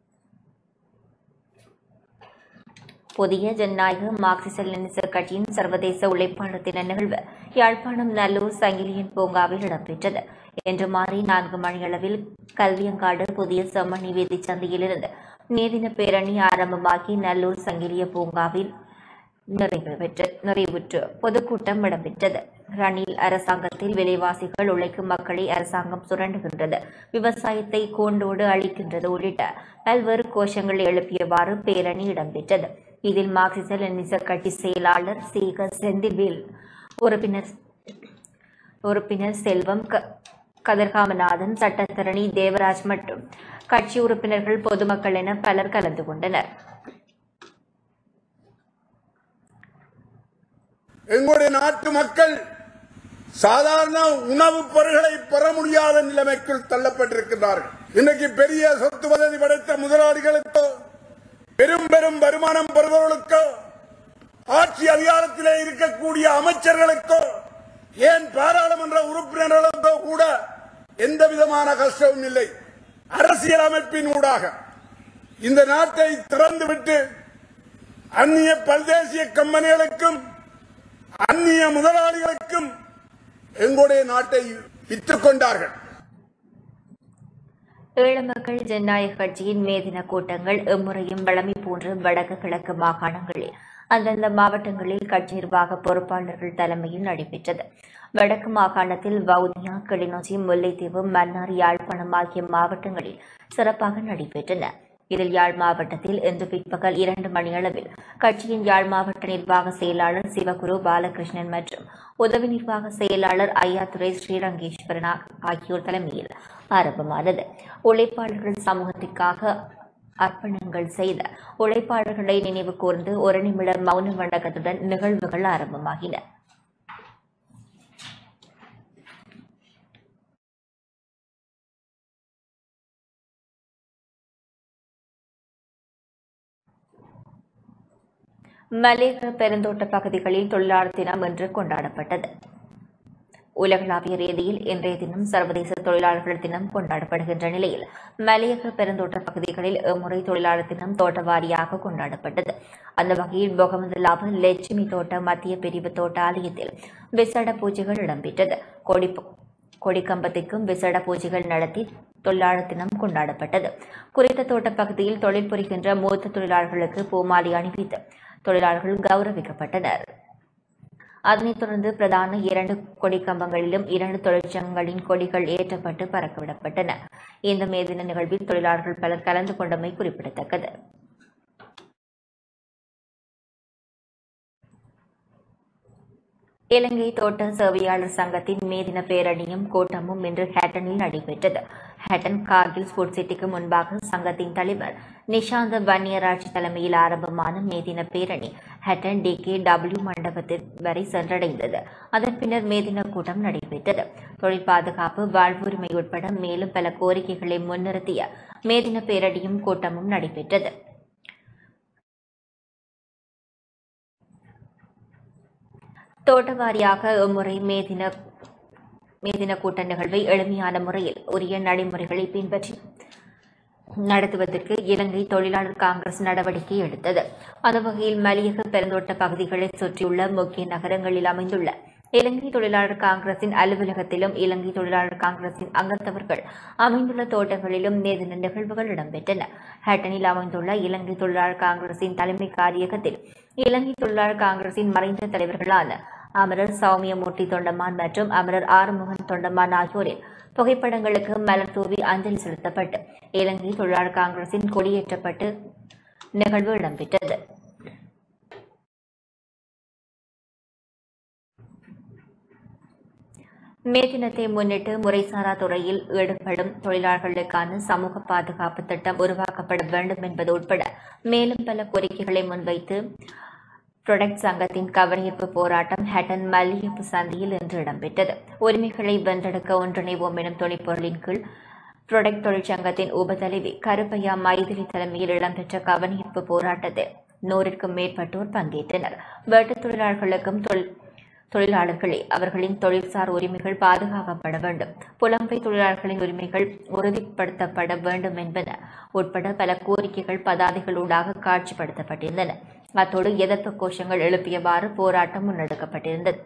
புதிய ஜனநாயக மார்க்சிச லெனினிச கட்சியின் சர்வதேச உழைப்பாளர் தின நிகழ்வு யாழ்ப்பாணம் நல்லூர் சங்கிலியன் பூங்காவில் இடம்பெற்றது இன்று மாறி நான்கு மணியளவில் கல்வியங்காடு புதிய செம்மணி வீதி சந்தையிலிருந்து மேதின பேரணி ஆரம்பமாகி நல்லூர் சங்கிலிய பூங்காவில் நிறைவேற்று நிறைவுற்று பொதுக்கூட்டம் இடம்பெற்றது ரணில் அரசாங்கத்தில் விலைவாசிகள் உழைக்கும் மக்களை அரசாங்கம் சுரண்டுகின்றது விவசாயத்தை கோண்டோடு அழிக்கின்றது உள்ளிட்ட பல்வேறு கோஷங்களை எழுப்பியவாறு பேரணி இடம்பெற்றது இதில் மார்க்சிச லெனிச கட்சி செயலாளர் சேகர் செந்தில்வேல் உறுப்பினர் உறுப்பினர் செல்வம் க- கதிர்காமநாதன் சட்டத்தரணி தேவராஜ் மற்றும் கட்சி உறுப்பினர்கள் பொதுமக்கள் என பலர் கலந்து கொண்டனர் எங்களுடைய நாட்டு மக்கள் சாதாரண உணவுப் பொருட்களை பெற முடியாத நிலைமைக்குள் தள்ளப்பட்டிருக்கிறார்கள் இன்னைக்கு பெரிய சொத்து வசதி படைத்த முதலாளிகளுக்கோ பெரும் பெரும் வருமானம் பெறுபவர்களுக்கோ ஆட்சி அதிகாரத்திலே இருக்கக்கூடிய அமைச்சர்களுக்கோ ஏன் பாராளுமன்ற உறுப்பினர்களுக்கோ கூட எந்த விதமான கஷ்டமும் இல்லை அரசியல் அமைப்பின் ஊடாக இந்த நாட்டை திறந்துவிட்டு அந்நிய பல்தேசிய கம்பெனிகளுக்கும் அந்நிய முதலாளிகளுக்கும் எங்களுடைய நாட்டை விற்றுக் கொண்டார்கள் ஈழமக்கள் ஜனநாயக கட்சியின் மேதின கூட்டங்கள் எம்முறையும் வழமை போன்று வடக்கு கிழக்கு மாகாணங்களில் அந்தந்த மாவட்டங்களில் கட்சி நிர்வாக பொறுப்பாளர்கள் தலைமையில் நடைபெற்றது வடக்கு மாகாணத்தில் வவுனியா கிளிநொச்சி முல்லைத்தீவு மன்னார் யாழ்ப்பாணம் ஆகிய மாவட்டங்களில் சிறப்பாக நடைபெற்றன இதில் யாழ் மாவட்டத்தில் இன்று பிற்பகல் இரண்டு மணியளவில் கட்சியின் யாழ் மாவட்ட நிர்வாக செயலாளர் சிவகுரு பாலகிருஷ்ணன் மற்றும் உதவி நிர்வாக செயலாளர் ஐயாத்துரை ஸ்ரீரங்கேஸ்வரன் ஆகியோர் தலைமையில் ஆரம்பமானது உழைப்பாளர்கள் சமூகத்திற்காக அர்ப்பணங்கள் செய்த உழைப்பாளர்களை நினைவு கூர்ந்து ஒரு நிமிட மௌன வணக்கத்துடன் நிகழ்வுகள் ஆரம்பமாகின மலேக பெருந்தோட்ட பகுதிகளில் தொழிலாளர் தினம் இன்று கொண்டாடப்பட்டது உலகளாவிய ரீதியில் இன்றைய தினம் சர்வதேச தொழிலாளர்கள் தினம் கொண்டாடப்படுகின்ற நிலையில் மலையக பெருந்தோட்ட பகுதிகளில் இம்முறை தொழிலாளர் தினம் தோட்ட வாரியாக கொண்டாடப்பட்டது அந்த வகையில் பொகமதுலாபு லட்சுமி தோட்ட மத்திய பிரிவு தோட்ட ஆலயத்தில் விசேட பூஜைகள் இடம்பெற்றது கொடி கொடிக்கம்பத்திற்கும் விசேட பூஜைகள் நடத்தி தொழிலாளர் தினம் கொண்டாடப்பட்டது குறித்த தோட்ட பகுதியில் தொழில் புரிகின்ற மூத்த தொழிலாளர்களுக்கு பூமாலை அணிவித்து தொழிலாளர்கள் கௌரவிக்கப்பட்டனர் அதனைத் தொடர்ந்து பிரதான இரண்டு கொடிக்கம்பங்களிலும் இரண்டு தொழிற்சங்கங்களின் கொடிகள் ஏற்றப்பட்டு பறக்கவிடப்பட்டன இந்த மேதின நிகழ்வில் தொழிலாளர்கள் பலர் கலந்து கொண்டமை குறிப்பிடத்தக்கது இலங்கை தோட்ட சேவையாளர் சங்கத்தின் மேதின பேரணியும் கூட்டமும் இன்று ஹேட்டனில் நடைபெற்றது ஹேட்டன் கார்கில் ஸ்போர்ட் சிட்டிக்கு முன்பாக சங்கத்தின் தலைவர் நிஷாந்த வன்னியராட்சி தலைமையில் ஆரம்பமான மேதின பேரணி ஹேட்டன் டி கே டபிள்யூ மண்டபத்தில் வரை சென்றடைந்தது அதன் பின்னர் மேதின கூட்டம் நடைபெற்றது தொழில் பாதுகாப்பு வாழ்வுரிமை உட்பட மேலும் பல கோரிக்கைகளை முன்னிறுத்திய மேதின பேரணியும் கூட்டமும் நடைபெற்றது தோட்டவாரியாக இம்முறை மேதின மேதின கூட்ட நிகழ்வை எளிமையான முறையில் உரிய நடைமுறைகளை பின்பற்றி நடத்துவதற்கு இலங்கை தொழிலாளர் காங்கிரஸ் நடவடிக்கை எடுத்தது அந்த வகையில் மலியக பெருந்தோட்ட பகுதிகளை சுற்றியுள்ள முக்கிய நகரங்களில் அமைந்துள்ள இலங்கை தொழிலாளர் காங்கிரசின் அலுவலகத்திலும் இலங்கை தொழிலாளர் காங்கிரசின் அங்கத்தவர்கள் அமைந்துள்ள தோட்டங்களிலும் நேர்ந்த நிகழ்வுகள் இடம்பெற்றன ஹேட்டனில் அமைந்துள்ள இலங்கை தொழிலாளர் காங்கிரசின் தலைமை காரியகத்தில் இலங்கை தொழிலாளர் காங்கிரசின் மறைந்த தலைவர்களான அமரர் சௌமியமூர்த்தி தொண்டமான் மற்றும் அமரர் ஆறுமுகன் தொண்டமான் ஆகியோரின் புகைப்படங்களுக்கு மலர் தூவி அஞ்சலி செலுத்தப்பட்டு இலங்கை தொழிலாளர் காங்கிரசின் கொடியேற்றப்பட்டு நிகழ்வு இடம்பெற்றது மே தினத்தை முன்னிட்டு முறைசாரா துறையில் ஈடுபடும் தொழிலாளர்களுக்கான சமூக பாதுகாப்பு திட்டம் உருவாக்கப்பட வேண்டும் என்பது உட்பட மேலும் பல கோரிக்கைகளை முன்வைத்து புரொடக்ட் சங்கத்தின் கவனஈர்ப்பு போராட்டம் ஹட்டன் மல்லியப்பு சந்தியில் இன்று இடம்பெற்றது உரிமைகளை வென்றெடுக்க ஒன்றிணைவோம் எனும் துணைப்பொருளின் கீழ் புரொடக்ட் தொழிற்சங்கத்தின் உபதலைவி கருப்பையா மைதிலி தலைமையில் இடம்பெற்ற கவனஈர்ப்பு போராட்டத்தில் நூறிற்கும் மேற்பட்டோர் பங்கேற்றனர் வேட்டுத் தொழிலாளர்களுக்கும் தொழில் தொழிலாளர்களே அவர்களின் தொழில்சார் உரிமைகள் பாதுகாக்கப்பட வேண்டும் புலம்பெய் தொழிலாளர்களின் உரிமைகள் உறுதிப்படுத்தப்பட வேண்டும் என்பன உட்பட பல கோரிக்கைகள் பதாதைகளூடாக காட்சிப்படுத்தப்பட்டிருந்தன அத்தோடு எதிர்ப்பு கோஷங்கள் எழுப்பியவாறு போராட்டம் முன்னெடுக்கப்பட்டிருந்தது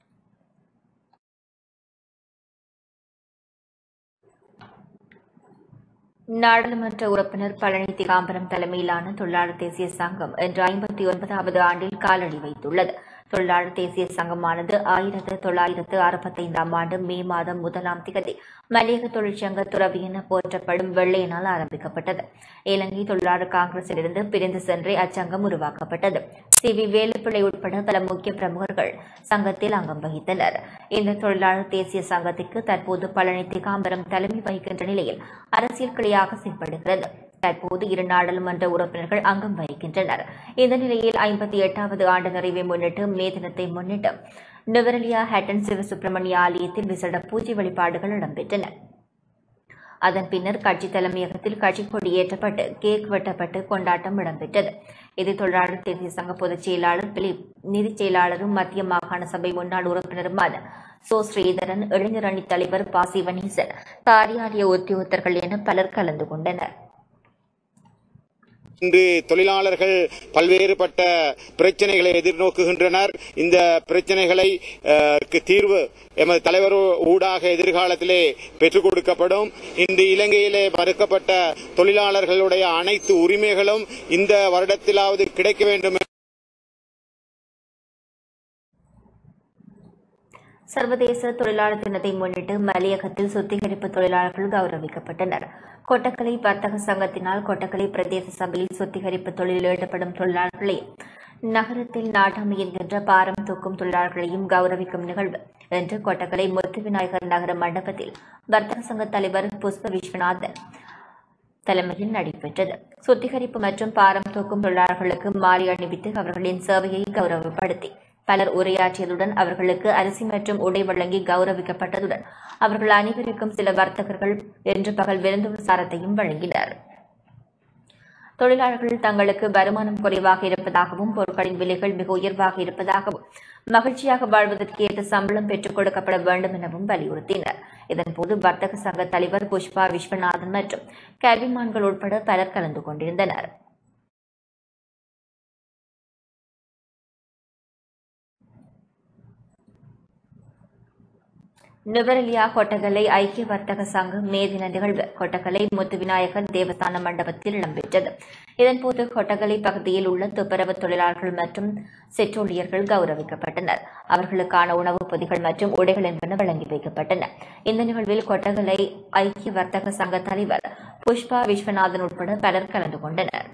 நாடாளுமன்ற உறுப்பினர் பழனி திகாம்பரம் தலைமையிலான தொழிலாளர் தேசிய சங்கம் இன்று ஐம்பத்தி ஒன்பதாவது ஆண்டில் காலடி வைத்துள்ளது தொழிலாளர் தேசிய சங்கமானது ஆயிரத்து தொள்ளாயிரத்து அறுபத்தைந்தாம் ஆண்டு மே மாதம் முதலாம் திகதி மலையக தொழிற்சங்க துறவி என போற்றப்படும் வெள்ளையினால் ஆரம்பிக்கப்பட்டது இலங்கை தொழிலாளர் காங்கிரசிலிருந்து பிரிந்து சென்றே அச்சங்கம் உருவாக்கப்பட்டது சி வி வேலுப்பிள்ளை உட்பட பல முக்கிய பிரமுகர்கள் சங்கத்தில் அங்கம் வகித்தனர் இந்த தொழிலாளர் தேசிய சங்கத்திற்கு தற்போது பழனி திகாம்பரம் தலைமை வகிக்கின்ற நிலையில் அரசியல் கிளையாக செயல்படுகிறது தற்போது இரு நாடாளுமன்ற உறுப்பினர்கள் அங்கம் வகிக்கின்றனர் இந்த நிலையில் ஐம்பத்தி எட்டாவது ஆண்டு நிறைவை முன்னிட்டு மே தினத்தை முன்னிட்டு நுவரெலியா ஹேட்டன் சிவசுப்பிரமணிய ஆலயத்தில் விசேட பூஜை வழிபாடுகள் இடம்பெற்றன அதன் பின்னர் கட்சி தலைமையகத்தில் கட்சி கொடி ஏற்றப்பட்டு கேக் வெட்டப்பட்டு கொண்டாட்டம் இடம்பெற்றது இது தொழிலாளர் தேசிய சங்க பொதுச் செயலாளர் பிலிப் நிதிச் செயலாளரும் மத்திய மாகாண சபை முன்னாள் உறுப்பினருமான சோ ஸ்ரீதரன் இளைஞர் அணி தலைவர் பா சிவனேசன் காரியாலய உத்தியோகத்தர்கள் என பலர் கலந்து கொண்டனர் இன்று தொழிலாளர்கள் பல்வேறுபட்ட பிரச்சனைகளை எதிர்நோக்குகின்றனர் இந்த பிரச்சனைகளை அஹ், க்கு தீர்வு எமது தலைவர் ஊடாக எதிர்காலத்திலே பெற்றுக் கொடுக்கப்படும் இன்று இலங்கையிலே மறுக்கப்பட்ட தொழிலாளர்களுடைய அனைத்து உரிமைகளும் இந்த வருடத்திலாவது கிடைக்க வேண்டும் சர்வதேச தொழிலாளர் தினத்தை முன்னிட்டு மலையகத்தில் சுத்திகரிப்பு தொழிலாளர்கள் கௌரவிக்கப்பட்டனர் கொட்டக்கலை வர்த்தக சங்கத்தினால் கொட்டக்கலை பிரதேச சபையில் சுத்திகரிப்பு தொழிலில் ஈடுபடும் தொழிலாளர்களையும் நகரத்தில் நாட்டாமை என்கின்ற பாரம் தூக்கும் தொழிலாளர்களையும் கௌரவிக்கும் நிகழ்வு இன்று கொட்டக்கலை முத்து விநாயகர் நகர மண்டபத்தில் வர்த்தக சங்க தலைவர் புஷ்ப விஸ்வநாதன் தலைமையில் நடைபெற்றது சுத்திகரிப்பு மற்றும் பாரம் தூக்கும் தொழிலாளர்களுக்கு மாலை அணிவித்து அவர்களின் சேவையை கௌரவப்படுத்தி பலர் உரையாற்றியதுடன் அவர்களுக்கு அரிசி மற்றும் உடை வழங்கி கௌரவிக்கப்பட்டதுடன் அவர்கள் அனைவருக்கும் சில வர்த்தகர்கள் இன்று பகல் விருந்து சாரத்தையும் வழங்கினர் தொழிலாளர்கள் தங்களுக்கு வருமானம் குறைவாக இருப்பதாகவும் பொருட்களின் விலைகள் மிக உயர்வாக இருப்பதாகவும் மகிழ்ச்சியாக வாழ்வதற்கு ஏற்ற சம்பளம் பெற்றுக் கொடுக்கப்பட வேண்டும் எனவும் வலியுறுத்தினர் இதன்போது வர்த்தக சங்க தலைவர் புஷ்பா விஸ்வநாதன் மற்றும் கல்விமான்கள் உட்பட பலர் கலந்து கொண்டிருந்தனர் நுவரெலியா கொட்டகலை ஐக்கிய வர்த்தக சங்கம் மே தின நிகழ்வு கொட்டகலை முத்து விநாயகர் தேவஸ்தான மண்டபத்தில் இடம்பெற்றது இதன்போது கொட்டகலை பகுதியில் உள்ள துப்புரவு தொழிலாளர்கள் மற்றும் செற்றூழியர்கள் கௌரவிக்கப்பட்டனர் அவர்களுக்கான உணவுப் பொதிகள் மற்றும் உடைகள் என்பன வழங்கி வைக்கப்பட்டன இந்த நிகழ்வில் கொட்டகலை ஐக்கிய வர்த்தக சங்க தலைவர் புஷ்பா விஸ்வநாதன் உட்பட பலர் கலந்து கொண்டனர்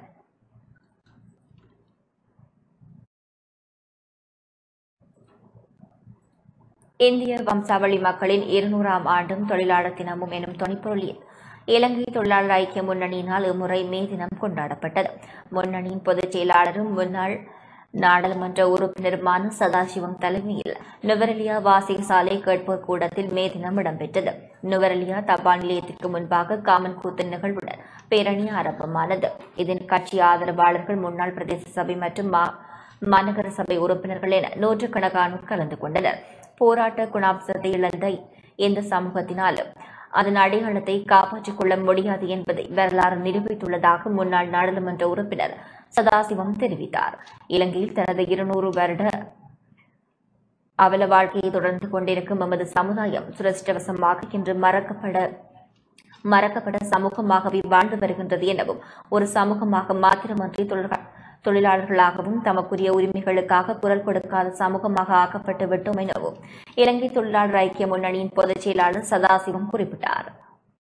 இந்திய வம்சாவளி மக்களின் இருநூறாம் ஆண்டும் தொழிலாளர் தினமும் எனும் துணைப்பொருளில் இலங்கை தொழிலாளர் ஐக்கிய முன்னணியினால் இம்முறை மே தினம் கொண்டாடப்பட்டது முன்னணியின் பொதுச் செயலாளரும் முன்னாள் நாடாளுமன்ற உறுப்பினருமான சதாசிவம் தலைமையில் நுவரெலியா வாசிக சாலை கேட்போர் கூடத்தில் மே தினம் இடம்பெற்றது நுவரெலியா தபால் நிலையத்திற்கு முன்பாக காமன் கூத்து நிகழ்வுடன் பேரணி ஆரம்பமானது இதில் கட்சி ஆதரவாளர்கள் முன்னாள் பிரதேச சபை மற்றும் மா- மாநகர சபை உறுப்பினர்கள் என நூற்றுக்கணக்கானோர் கலந்து கொண்டனர் போராட்ட குணாம்சத்தை இழந்த இந்த சமூகத்தினாலும் அதன் அடையாளத்தை காப்பாற்றிக் கொள்ள முடியாது என்பதை வரலாறு நிரூபித்துள்ளதாக முன்னாள் நாடாளுமன்ற உறுப்பினர் சதாசிவம் தெரிவித்தார் இலங்கையில் தனது இருநூறு வருட அவல வாழ்க்கையை தொடர்ந்து கொண்டிருக்கும் எமது சமுதாயம் துரதிருஷ்டவசமாக இன்று மறக்கப்பட மறக்கப்பட சமூகமாகவே வாழ்ந்து வருகின்றது எனவும் ஒரு சமூகமாக மாத்திரமன்றி தொழில்கள் தொழிலாளர்களாகவும் தமக்குரிய உரிமைகளுக்காக குரல் கொடுக்காத சமூகமாக ஆக்கப்பட்டு விட்டோம் எனவும் இலங்கை தொழிலாளர் ஐக்கிய முன்னணியின் பொதுச் செயலாளர் சதாசிவம் குறிப்பிட்டார்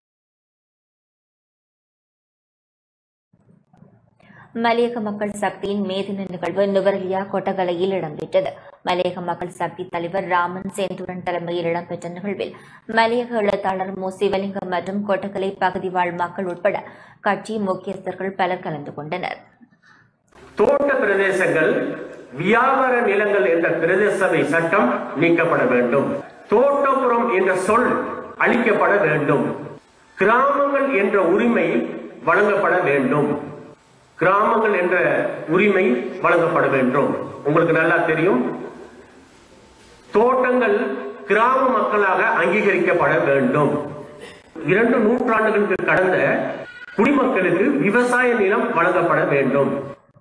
மலையக மக்கள் சக்தியின் மேதின நிகழ்வு நுவரெலியா கொட்டகலையில் இடம்பெற்றது மலையக மக்கள் சக்தி தலைவர் ராமன் சேந்துரன் தலைமையில் இடம்பெற்ற நிகழ்வில் மலையக எழுத்தாளர் மு சிவலிங்கம் மற்றும் கொட்டகலை பகுதி வாழ் மக்கள் உட்பட கட்சி முக்கியஸ்தர்கள் பலர் கலந்து கொண்டனர் தோட்ட பிரதேசங்கள் வியாபார நிலங்கள் என்ற பிரதேச சபை சட்டம் நீக்கப்பட வேண்டும் தோட்டப்புறம் என்ற சொல் அளிக்கப்பட வேண்டும் கிராமங்கள் என்ற உரிமை வழங்கப்பட வேண்டும் கிராமங்கள் என்ற உரிமை வழங்கப்பட வேண்டும் உங்களுக்கு நல்லா தெரியும் தோட்டங்கள் கிராம மக்களாக அங்கீகரிக்கப்பட வேண்டும் இரண்டு நூற்றாண்டுகளுக்கு கடந்த குடிமக்களுக்கு விவசாய நிலம் வழங்கப்பட வேண்டும்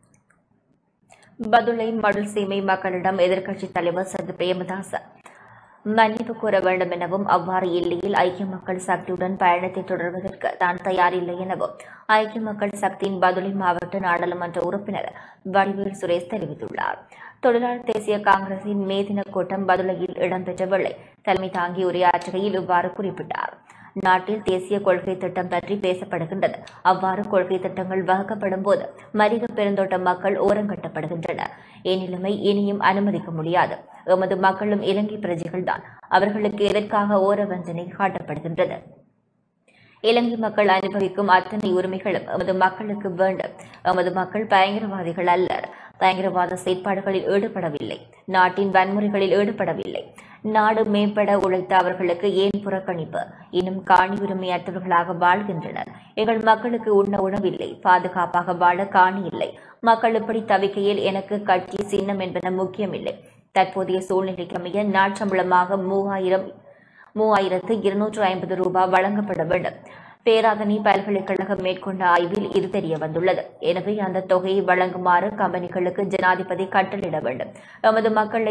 பதுளை மடுல் சீமை மக்களிடம் எதிர்க்கட்சித் தலைவர் சது பிரேமதாச மன்னிப்பு கூற வேண்டும் எனவும் அவ்வாறு இல்லையில் ஐக்கிய மக்கள் சக்தியுடன் பயணத்தை தொடர்வதற்கு தான் தயாரில்லை எனவும் ஐக்கிய மக்கள் சக்தியின் பதுளை மாவட்ட நாடாளுமன்ற உறுப்பினர் வடிவேல் சுரேஷ் தெரிவித்துள்ளார் தொழிலாளர் தேசிய காங்கிரசின் மே தின கூட்டம் பதுளையில் இடம்பெற்ற வேளை தலைமை தாங்கி உரையாற்றுகையில் இவ்வாறு குறிப்பிட்டார் நாட்டில் தேசிய கொள்கை திட்டம் பற்றி பேசப்படுகின்றது அவ்வாறு கொள்கை திட்டங்கள் வகுக்கப்படும் போது மனித பெருந்தோட்ட மக்கள் ஓரங்கட்டப்படுகின்றனர் இந்நிலைமை இனியும் அனுமதிக்க முடியாது எமது மக்களும் இலங்கை பிரஜைகள்தான் அவர்களுக்கு எதற்காக ஓர வஞ்சனை காட்டப்படுகின்றது இலங்கை மக்கள் அனுபவிக்கும் அத்தனை உரிமைகளும் எமது மக்களுக்கு வேண்டும் எமது மக்கள் பயங்கரவாதிகள் அல்லர் பயங்கரவாத செயற்பாடுகளில் ஈடுபடவில்லை நாட்டின் வன்முறைகளில் ஈடுபடவில்லை நாடு மேம்பட உழைத்த அவர்களுக்கு ஏன் புறக்கணிப்பு இன்னும் காணி உரிமையற்றவர்களாக வாழ்கின்றனர் எங்கள் மக்களுக்கு உண்ண உணவில்லை பாதுகாப்பாக வாழ காணி இல்லை மக்கள் இப்படி தவிக்கையில் எனக்கு கட்சி சின்னம் என்பன முக்கியமில்லை தற்போதைய சூழ்நிலைக்கமைய நாட்சம்பளமாக மூவாயிரம் மூவாயிரத்து இருநூற்று ஐம்பது ரூபாய் வழங்கப்பட வேண்டும் பேராதனை பல்கலைக்கழகம் மேற்கொண்ட ஆய்வில் இது தெரிய வந்துள்ளது எனவே அந்த தொகையை வழங்குமாறு கம்பெனிகளுக்கு ஜனாதிபதி கட்டளையிட வேண்டும் எமது மக்களை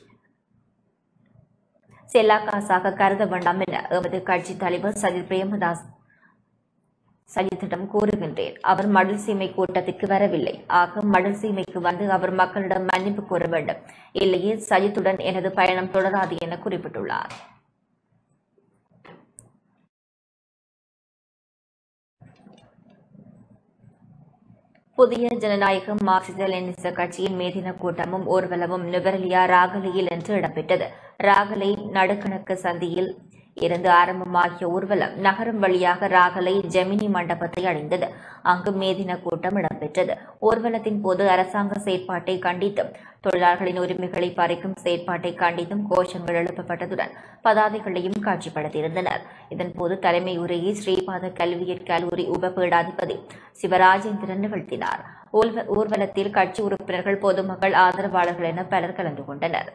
செல்லா காசாக கருத வேண்டாம் என எமது கட்சி தலைவர் சஜித் பிரேமதாஸ் சஜித்திடம் கூறுகின்றேன் அவர் மடல் சீமை கூட்டத்திற்கு வரவில்லை ஆக மடல் சீமைக்கு வந்து அவர் மக்களிடம் மன்னிப்பு கோர வேண்டும் இல்லையே சஜித்துடன் எனது பயணம் தொடராது என குறிப்பிட்டுள்ளார் புதிய ஜனநாயக மார்க்சிச லெனிச கட்சியின் மேதின கூட்டமும் ஊர்வலமும் நுவரெலியா ராகலையில் இன்று இடம்பெற்றது ராகலை நடுக்கணக்கு சந்தியில் இருந்து ஆரம்பமாகிய ஊர்வலம் நகரம் வழியாக ராகலை ஜெமினி மண்டபத்தை அடைந்தது அங்கு மேதின கூட்டம் இடம்பெற்றது ஊர்வலத்தின் போது அரசாங்க செயற்பாட்டை கண்டித்தும் தொழிலாளர்களின் உரிமைகளை பறிக்கும் செயற்பாட்டை கண்டித்தும் கோஷங்கள் எழுப்பப்பட்டதுடன் பதாதைகளையும் காட்சிப்படுத்தியிருந்தனர் இதன்போது தலைமை உரையை ஸ்ரீபாத கல்வியற் கல்லூரி உபபீடாதிபதி சிவராஜேந்திரன் நிகழ்த்தினார் ஊர்வ- ஊர்வலத்தில் கட்சி உறுப்பினர்கள் பொதுமக்கள் ஆதரவாளர்கள் என பலர் கலந்து கொண்டனர்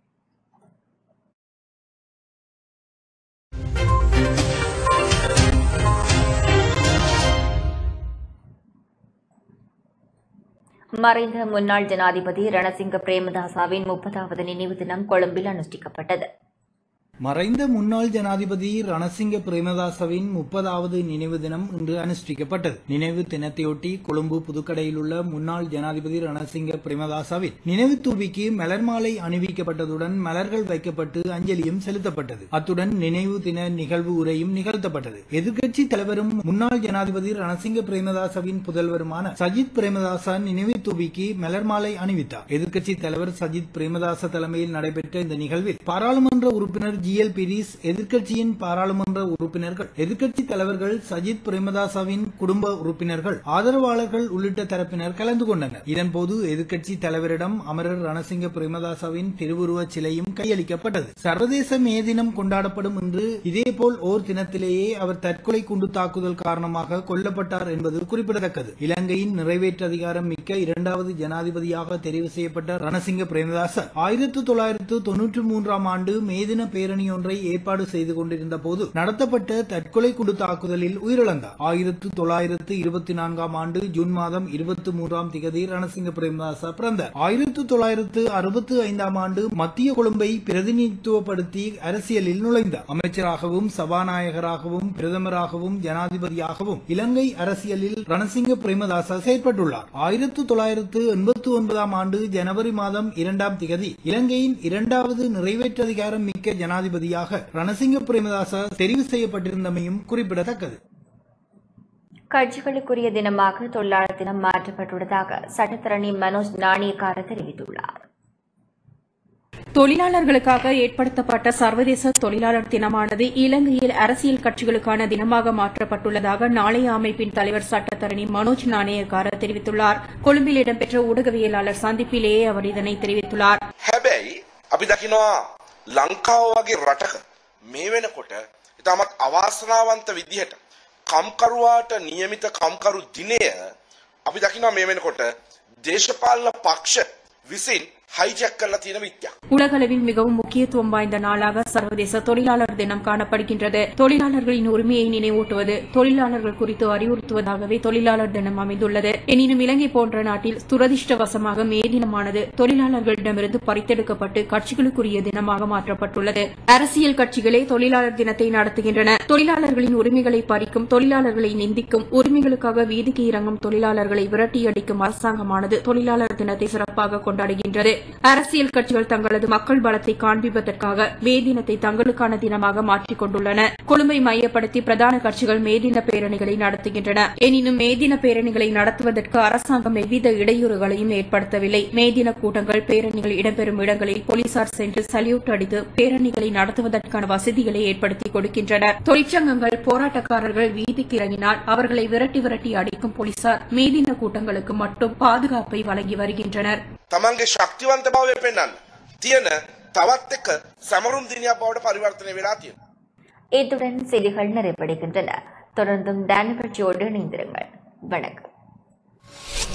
மறைந்த முன்னாள் ஜனாதிபதி ரணசிங்க பிரேமதாசாவின் முப்பதாவது நினைவு தினம் கொழும்பில் அனுஷ்டிக்கப்பட்டது மறைந்த முன்னாள் ஜனாதிபதி ரணசிங்க பிரேமதாசவின் முப்பதாவது நினைவு தினம் இன்று அனுஷ்டிக்கப்பட்டது நினைவு தினத்தையொட்டி கொழும்பு புதுக்கடையில் உள்ள முன்னாள் ஜனாதிபதி ரணசிங்க பிரேமதாசவின் நினைவு தூபிக்கு மலர் மாலை அணிவிக்கப்பட்டதுடன் மலர்கள் வைக்கப்பட்டு அஞ்சலியும் செலுத்தப்பட்டது அத்துடன் நினைவு தின நிகழ்வு உரையும் நிகழ்த்தப்பட்டது எதிர்க்கட்சி தலைவரும் முன்னாள் ஜனாதிபதி ரணசிங்க பிரேமதாசவின் புதல்வருமான சஜித் பிரேமதாச நினைவு தூபிக்கு மலர் மாலை அணிவித்தார் எதிர்க்கட்சி தலைவர் சஜித் பிரேமதாச தலைமையில் நடைபெற்ற இந்த நிகழ்வில் பாராளுமன்ற உறுப்பினர் ஜி எல் பிரிஸ் எதிர்க்கட்சியின் பாராளுமன்ற உறுப்பினர்கள் எதிர்க்கட்சி தலைவர்கள் சஜித் பிரேமதாசவின் குடும்ப உறுப்பினர்கள் ஆதரவாளர்கள் உள்ளிட்ட தரப்பினர் கலந்து கொண்டனர் இதன்போது எதிர்க்கட்சி தலைவரிடம் அமரர் ரணசிங்க பிரேமதாசவின் திருவுருவச் சிலையும் கையளிக்கப்பட்டது சர்வதேச மே தினம் கொண்டாடப்படும் இன்று இதேபோல் ஓர் தினத்திலேயே அவர் தற்கொலை குண்டு தாக்குதல் காரணமாக கொல்லப்பட்டார் என்பது குறிப்பிடத்தக்கது இலங்கையின் நிறைவேற்று அதிகாரம் மிக்க இரண்டாவது ஜனாதிபதியாக தெரிவு செய்யப்பட்ட ரணசிங்க பிரேமதாச ஆயிரத்து தொள்ளாயிரத்து தொன்னூற்றி மூன்றாம் ஆண்டு மே தின பேரணி பேரணி ஒன்றை ஏற்பாடு செய்து கொண்டிருந்த போது நடத்தப்பட்ட தற்கொலை குண்டு தாக்குதலில் உயிரிழந்தார் ஆயிரத்து தொள்ளாயிரத்து இருபத்தி நான்காம் ஆண்டு ஜூன் மாதம் இருபத்தி மூன்றாம் திகதி ரணசிங்க பிரேமதாச பிறந்தார் ஆயிரத்து தொள்ளாயிரத்து அறுபத்து ஐந்தாம் ஆண்டு மத்திய கொழும்பை பிரதிநிதித்துவப்படுத்தி அரசியலில் நுழைந்தார் அமைச்சராகவும் சபாநாயகராகவும் பிரதமராகவும் ஜனாதிபதியாகவும் இலங்கை அரசியலில் ரணசிங்க பிரேமதாச செயற்பட்டுள்ளார் ஆயிரத்து தொள்ளாயிரத்து எண்பத்தி ஒன்பதாம் ஆண்டு ஜனவரி மாதம் இரண்டாம் திகதி இலங்கையின் இரண்டாவது நிறைவேற்றதிகாரம் மிக்க ஜனாதிபதியாக ரணசிங்க பிரேமதாச தெரிவு செய்யப்பட்டிருந்தமையும் குறிப்பிடத்தக்கது கட்சிகளுக்குரிய தினமாக தொழிலாளர் தினம் மாற்றப்பட்டுள்ளதாக சட்டத்தரணி மனோஜ் நாணயக்கார தெரிவித்துள்ளார் தொழிலாளர்களுக்காக ஏற்படுத்தப்பட்ட சர்வதேச தொழிலாளர் தினமானது இலங்கையில் அரசியல் கட்சிகளுக்கான தினமாக மாற்றப்பட்டுள்ளதாக நாளைய அமைப்பின் தலைவர் சட்டத்தரணி மனோஜ் நாணயக்கார தெரிவித்துள்ளார் கொழும்பில் இடம்பெற்ற ஊடகவியலாளர் சந்திப்பிலேயே அவர் இதனை தெரிவித்துள்ளார் හැබැයි අපි දකිනවා ලංකාව වගේ රටක මේ වෙනකොට ඉතාමත් අවාසනාවන්ත විදිහට කම්කරුවාට නියමිත කම්කරු දිනය අපි දකිනවා මේ වෙනකොට දේශපාලන පක්ෂ විසින් හයිජැක් කරලා තියෙන විත්‍යක්. உலகளவில் மிகவும் முக்கியத்துவம் வாய்ந்த நாளாக சர்வதேச தொழிலாளர் தினம் காணப்படுகின்றது தொழிலாளர்களின் உரிமையை நினைவூட்டுவது தொழிலாளர்கள் குறித்து அறிவுறுத்துவதாகவே தொழிலாளர் தினம் அமைந்துள்ளது எனினும் இலங்கை போன்ற நாட்டில் துரதிர்ஷ்டவசமாக மே தினமானது தொழிலாளர்களிடமிருந்து பறித்தெடுக்கப்பட்டு கட்சிகளுக்குரிய தினமாக மாற்றப்பட்டுள்ளது அரசியல் கட்சிகளே தொழிலாளர் தினத்தை நடத்துகின்றன தொழிலாளர்களின் உரிமைகளை பறிக்கும் தொழிலாளர்களை நிந்திக்கும் உரிமைகளுக்காக வீதிக்கு இறங்கும் தொழிலாளர்களை விரட்டியடிக்கும் அரசாங்கமானது தொழிலாளர் தினத்தை சிறப்பாக கொண்டாடுகின்றது அரசியல் கட்சிகள் தங்களது மக்கள் பலத்தை காண்பிப்பதற்காக மே தினத்தை தங்களுக்கான தினமாக மாற்றிக் கொண்டுள்ளன கொழும்பை மையப்படுத்தி பிரதான கட்சிகள் மே தின பேரணிகளை நடத்துகின்றன எனினும் மே தின பேரணிகளை நடத்துவதற்கு அரசாங்கம் எவ்வித இடையூறுகளையும் ஏற்படுத்தவில்லை மே தின கூட்டங்கள் பேரணிகள் இடம்பெறும் இடங்களில் போலீசார் சென்று சல்யூட் அடித்து பேரணிகளை நடத்துவதற்கான வசதிகளை ஏற்படுத்தி கொடுக்கின்றனர் தொழிற்சங்கங்கள் போராட்டக்காரர்கள் வீதிக்கு இறங்கினால் அவர்களை விரட்டி விரட்டி அடிக்கும் போலீசார் மே தின கூட்டங்களுக்கு மட்டும் பாதுகாப்பை வழங்கி வருகின்றனர் තමන්ගේ ශක්තිවන්ත භාවය පෙන්වන්න තියෙන තවත් එක සැමරුම් දිනයක් බවට පරිවර්තනය වෙලා තියෙනවා. இத்துடன் செய்திகள் நிறைவடைகின்றன தொடர்ந்தும் டான் நிகழ்ச்சியோடு இணைந்திருங்கள் வணக்கம்